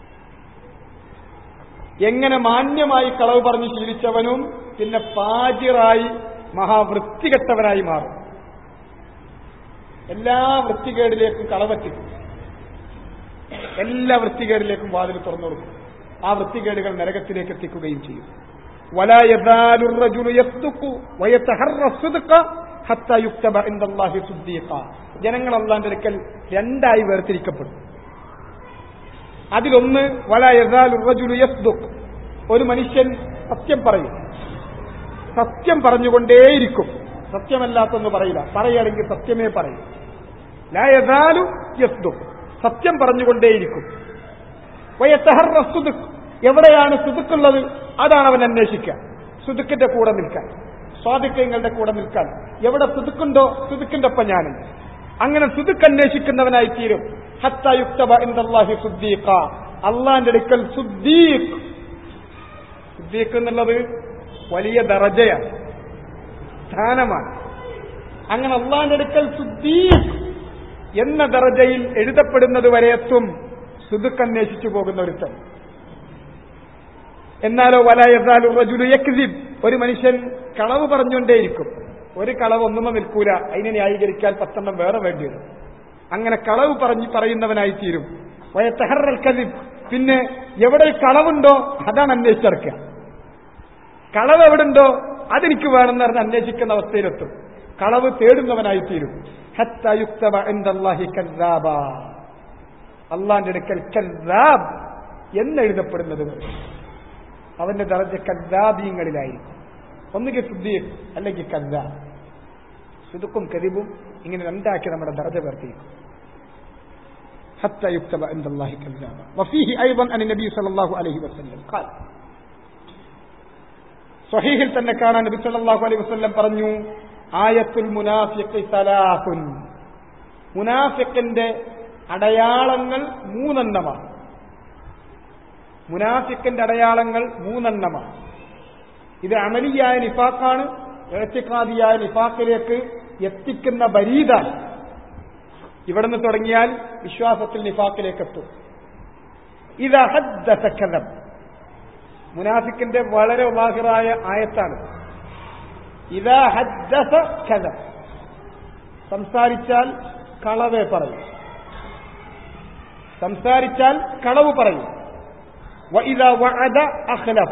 എങ്ങനെ മാന്യമായി കളവ് പറഞ്ഞ് ശീലിച്ചവനും പിന്നെ പാജിറായി മഹാവൃത്തികെട്ടവനായി മാറും എല്ലാ വൃത്തികേടിലേക്കും കളവെത്തിക്കും എല്ലാ വൃത്തികേടിലേക്കും വാതിൽ തുറന്നു കൊടുക്കും ആ വൃത്തികേടുകൾ നരകത്തിലേക്ക് എത്തിക്കുകയും ചെയ്യും ولا يزال الرجل يصدق ويتحرى الصدق حتى يكتب عند الله صديقا ജനങ്ങൾ അള്ളാന്റെ അടുക്കൽ രണ്ടായി വേർതിരിക്കപ്പെടും അതിലൊന്ന് വല യസാൽ الرجل يصدق ഒരു മനുഷ്യൻ സത്യം പറയും സത്യം പറഞ്ഞുകൊണ്ടേയിരിക്കും സത്യമല്ലാത്തൊന്ന് പറയില്ല പറയുകയാണെങ്കിൽ സത്യമേ പറയും ലാ യസാലു യസ്ദു സത്യം പറഞ്ഞുകൊണ്ടേയിരിക്കും വയത്തഹറ സുദുക്ക് എവിടെയാണ് സുതുക്കുള്ളത് അതാണ് അവൻ അന്വേഷിക്കുക സുതുക്കിന്റെ കൂടെ നിൽക്കാൻ സ്വാധിക്യങ്ങളുടെ കൂടെ നിൽക്കാൻ എവിടെ സുതുക്കുണ്ടോ സുതുക്കിന്റെ ഒപ്പം ഞാനുണ്ട് അങ്ങനെ സുതുക്ക് അന്വേഷിക്കുന്നവനായി തീരും ഹത്തയുക്തബ ഇന്ദാഹി സുദ്ദീഖ അള്ളാന്റെ അടുക്കൽ സുദ്ദീഖ് സുദ്ദീഖ് എന്നുള്ളത് വലിയ ദറജയാണ് സ്ഥാനമാണ് അങ്ങനെ അള്ളാന്റെ അടുക്കൽ സുദ്ദീഖ് എന്ന ദറജയിൽ എഴുതപ്പെടുന്നത് വരെ എത്തും സുതുക്ക് അന്വേഷിച്ചു പോകുന്ന ഒരുത്തൻ എന്നാലോ വലയസാലു റജുലു യക്സിബ് ഒരു മനുഷ്യൻ കളവ് പറഞ്ഞുകൊണ്ടേയിരിക്കും ഒരു കളവ് ഒന്നുമ നിൽക്കൂല അതിനെ ന്യായീകരിക്കാൻ പത്തെണ്ണം വേറെ വേണ്ടിവരും അങ്ങനെ കളവ് പറഞ്ഞു പറയുന്നവനായി തീരും വയത്തഹറൽ കലിബ് പിന്നെ എവിടെ കളവുണ്ടോ അതാണ് അന്വേഷിച്ചിറക്കുക കളവ് എവിടുണ്ടോ അതെനിക്ക് വേണമെന്ന് പറഞ്ഞ് അന്വേഷിക്കുന്ന അവസ്ഥയിലെത്തും കളവ് തേടുന്നവനായി തീരും അള്ളാന്റെ അടുക്കൽ കല്ലാബ് എന്നെഴുതപ്പെടുന്നത് വരെ അവന്റെ ദറജ കല്ലാബീങ്ങളിലായിരിക്കും ഒന്നുകിൽ സുദ്ദീഖ് അല്ലെങ്കിൽ കല്ലാബ് സുതുക്കും കരീബും ഇങ്ങനെ രണ്ടാക്കി നമ്മുടെ ദറജ വർദ്ധിക്കും حتى يكتب عند الله كذابا وفيه أيضا عن النبي صلى الله عليه وسلم قال സ്വഹീഹിൽ തന്നെ കാണാൻ നബി സല്ലല്ലാഹു അലൈഹി വസല്ലം പറഞ്ഞു ആയത്തുൽ മുനാഫിഖി സലാസുൻ മുനാഫിഖിന്റെ അടയാളങ്ങൾ മൂന്നെണ്ണമാണ് മുനാഫിഖിന്റെ അടയാളങ്ങൾ മൂന്നെണ്ണമാണ് ഇത് അമലിയായ നിഫാഖാണ് ഏത്തിക്കാദിയായ നിഫാഖിലേക്ക് എത്തിക്കുന്ന ബരീതാണ് ഇവിടുന്ന് തുടങ്ങിയാൽ വിശ്വാസത്തിൽ നിഫാഖിലേക്ക് എത്തും ഇത് അഹദ്ദസഖലം മുനാഫിക്കിന്റെ വളരെ വാഹിറായ ആയത്താണ് ഇതാ ഹദ്ദസ കഥ സംസാരിച്ചാൽ കളവേ പറയും സംസാരിച്ചാൽ കളവ് പറയും അഖ്ലഫ്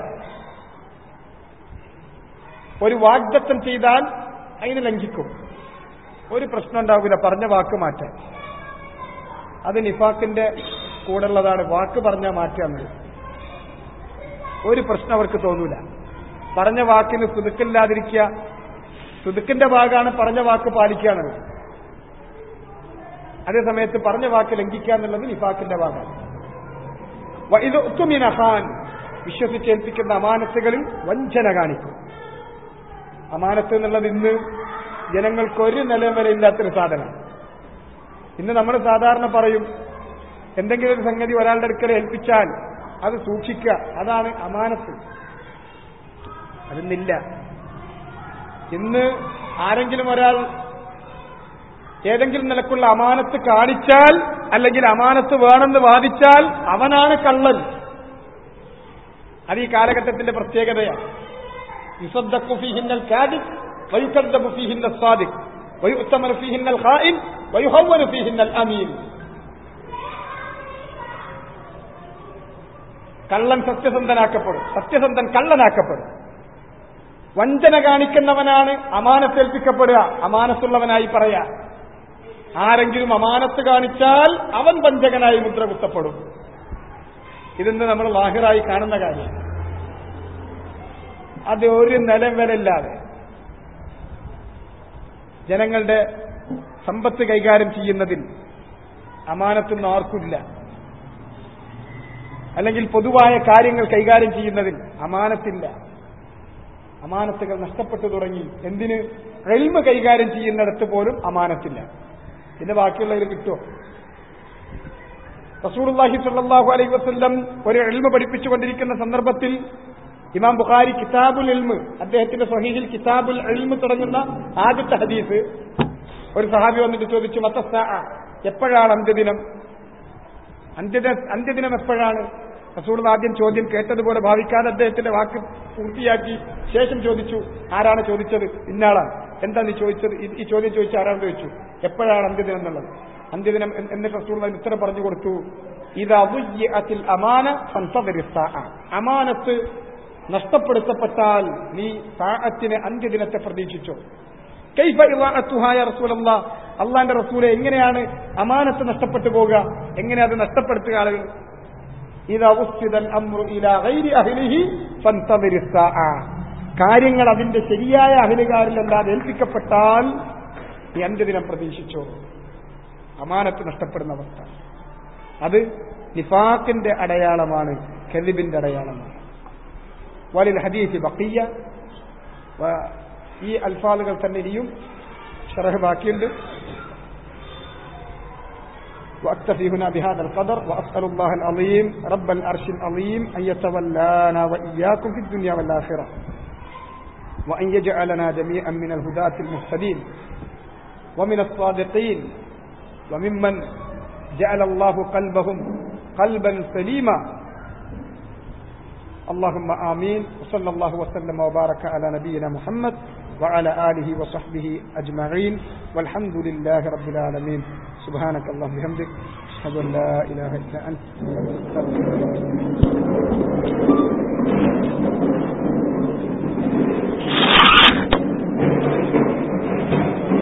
ഒരു വാഗ്ദത്തം ചെയ്താൽ അതിന് ലംഘിക്കും ഒരു പ്രശ്നം ഉണ്ടാവില്ല പറഞ്ഞ വാക്ക് മാറ്റാൻ അത് നിഫാക്കിന്റെ കൂടെയുള്ളതാണ് വാക്ക് പറഞ്ഞാൽ മാറ്റാന്നുള്ളത് ഒരു പ്രശ്നം അവർക്ക് തോന്നൂല പറഞ്ഞ വാക്കിന് സുതുക്കില്ലാതിരിക്കുക സുതുക്കിന്റെ ഭാഗമാണ് പറഞ്ഞ വാക്ക് പാലിക്കുക എന്നുള്ളത് അതേ സമയത്ത് പറഞ്ഞ വാക്ക് ലംഘിക്കുക എന്നുള്ളത് നിഫാക്കിന്റെ ഭാഗമാണ് ഇത് ഒത്തുമിനഹാൻ വിശ്വസിച്ചേൽപ്പിക്കുന്ന അമാനത്തുകളിൽ വഞ്ചന കാണിക്കും അമാനത്ത് എന്നുള്ളത് ഇന്ന് ജനങ്ങൾക്ക് ഒരു നിലം വരെ ഇല്ലാത്തൊരു സാധനം ഇന്ന് നമ്മൾ സാധാരണ പറയും എന്തെങ്കിലും ഒരു സംഗതി ഒരാളുടെ അടുക്കൽ ഏൽപ്പിച്ചാൽ അത് സൂക്ഷിക്കുക അതാണ് അമാനത്ത് അതിന്നില്ല ഇന്ന് ആരെങ്കിലും ഒരാൾ ഏതെങ്കിലും നിലക്കുള്ള അമാനത്ത് കാണിച്ചാൽ അല്ലെങ്കിൽ അമാനത്ത് വേണമെന്ന് വാദിച്ചാൽ അവനാണ് കള്ളൻ അത് ഈ കാലഘട്ടത്തിന്റെ പ്രത്യേകതയാണ് യുസദ്ദഖു ഫീഹിന്നൽ കാദിബ് വയുകദ്ദബു ഫീഹിന്നൽ സാദിഖ് വയുഅ്തമനു ഫീഹിന്നൽ ഖായിൻ വയുഹവ്വനു ഫീഹിന്നൽ അമീൻ കള്ളൻ സത്യസന്ധനാക്കപ്പെടും സത്യസന്ധൻ കള്ളനാക്കപ്പെടും വഞ്ചന കാണിക്കുന്നവനാണ് അമാനത്തേൽപ്പിക്കപ്പെടുക അമാനത്തുള്ളവനായി പറയാ ആരെങ്കിലും അമാനത്ത് കാണിച്ചാൽ അവൻ വഞ്ചകനായി മുദ്ര കുത്തപ്പെടും ഇതെന്ന് നമ്മൾ ലാഹിറായി കാണുന്ന കാര്യം അത് ഒരു നിലം വരല്ലാതെ ജനങ്ങളുടെ സമ്പത്ത് കൈകാര്യം ചെയ്യുന്നതിൽ അമാനത്തൊന്നും ആർക്കില്ല അല്ലെങ്കിൽ പൊതുവായ കാര്യങ്ങൾ കൈകാര്യം ചെയ്യുന്നതിൽ അമാനത്തില്ല അമാനത്തുകൾ നഷ്ടപ്പെട്ടു തുടങ്ങി എന്തിന് റെൽമ കൈകാര്യം ചെയ്യുന്നിടത്ത് പോലും അമാനത്തില്ല പിന്നെ ബാക്കിയുള്ളവർ കിട്ടുമോ റസൂർല്ലാഹി സല്ലാഹു അലൈഹി വസ്ല്ലം ഒരു എൽമ പഠിപ്പിച്ചുകൊണ്ടിരിക്കുന്ന സന്ദർഭത്തിൽ ഇമാം ബുഖാരി കിതാബുൽ എൽമ് അദ്ദേഹത്തിന്റെ സ്വഹീഹിൽ കിതാബുൽ എൽമ് തുടങ്ങുന്ന ആദ്യത്തെ ഹദീസ് ഒരു സഹാബി വന്നിട്ട് ചോദിച്ചു മത്തസ്സ എപ്പോഴാണ് അന്ത്യദിനം അന്ത്യദിന അന്ത്യദിനം എപ്പോഴാണ് റസൂൾ ആദ്യം ചോദ്യം കേട്ടതുപോലെ ഭാവിക്കാതെ അദ്ദേഹത്തിന്റെ വാക്ക് പൂർത്തിയാക്കി ശേഷം ചോദിച്ചു ആരാണ് ചോദിച്ചത് ഇന്നാളാണ് എന്താ നീ ചോദിച്ചത് ഈ ചോദ്യം ചോദിച്ച ആരാണെന്ന് ചോദിച്ചു എപ്പോഴാണ് അന്ത്യദിനം എന്നുള്ളത് അന്ത്യദിനം എന്നിട്ട് റസൂൾ അതിന് ഉത്തരം പറഞ്ഞു കൊടുത്തു ഇത് അമാന അമാനത്ത് നഷ്ടപ്പെടുത്തപ്പെട്ടാൽ നീ സാഹത്തിന് അന്ത്യദിനത്തെ പ്രതീക്ഷിച്ചോ കൈഫ ഇവാഅത്തുഹായ റസൂലല്ലാ അള്ളാന്റെ റസൂലെ എങ്ങനെയാണ് അമാനത്ത് നഷ്ടപ്പെട്ടു പോകുക എങ്ങനെ അത് നഷ്ടപ്പെടുത്തുക ആളുകൾ കാര്യങ്ങൾ അതിന്റെ ശരിയായ അഹിലുകാരിലല്ലാതെ ഏൽപ്പിക്കപ്പെട്ടാൽ നീ അന്ത്യദിനം പ്രതീക്ഷിച്ചോ അമാനത്ത് നഷ്ടപ്പെടുന്ന അവസ്ഥ അത് നിഫാക്കിന്റെ അടയാളമാണ് കെലിബിന്റെ അടയാളമാണ് വലിൽ ഹദീസ് ബക്കിയ ഈ അൽഫാദുകൾ തന്നെ ഇനിയും ഷറഹ് ബാക്കിയുണ്ട് وأكتفي هنا بهذا القدر وأسأل الله العظيم رب العرش العظيم أن يتولانا وإياكم في الدنيا والآخرة وأن يجعلنا جميعا من الهداة المهتدين ومن الصادقين وممن جعل الله قلبهم قلبا سليما اللهم آمين وصلى الله وسلم وبارك على نبينا محمد وعلى آله وصحبه أجمعين والحمد لله رب العالمين سبحانك اللهم بحمدك أشهد أن لا إله إلا أنت أستغفرك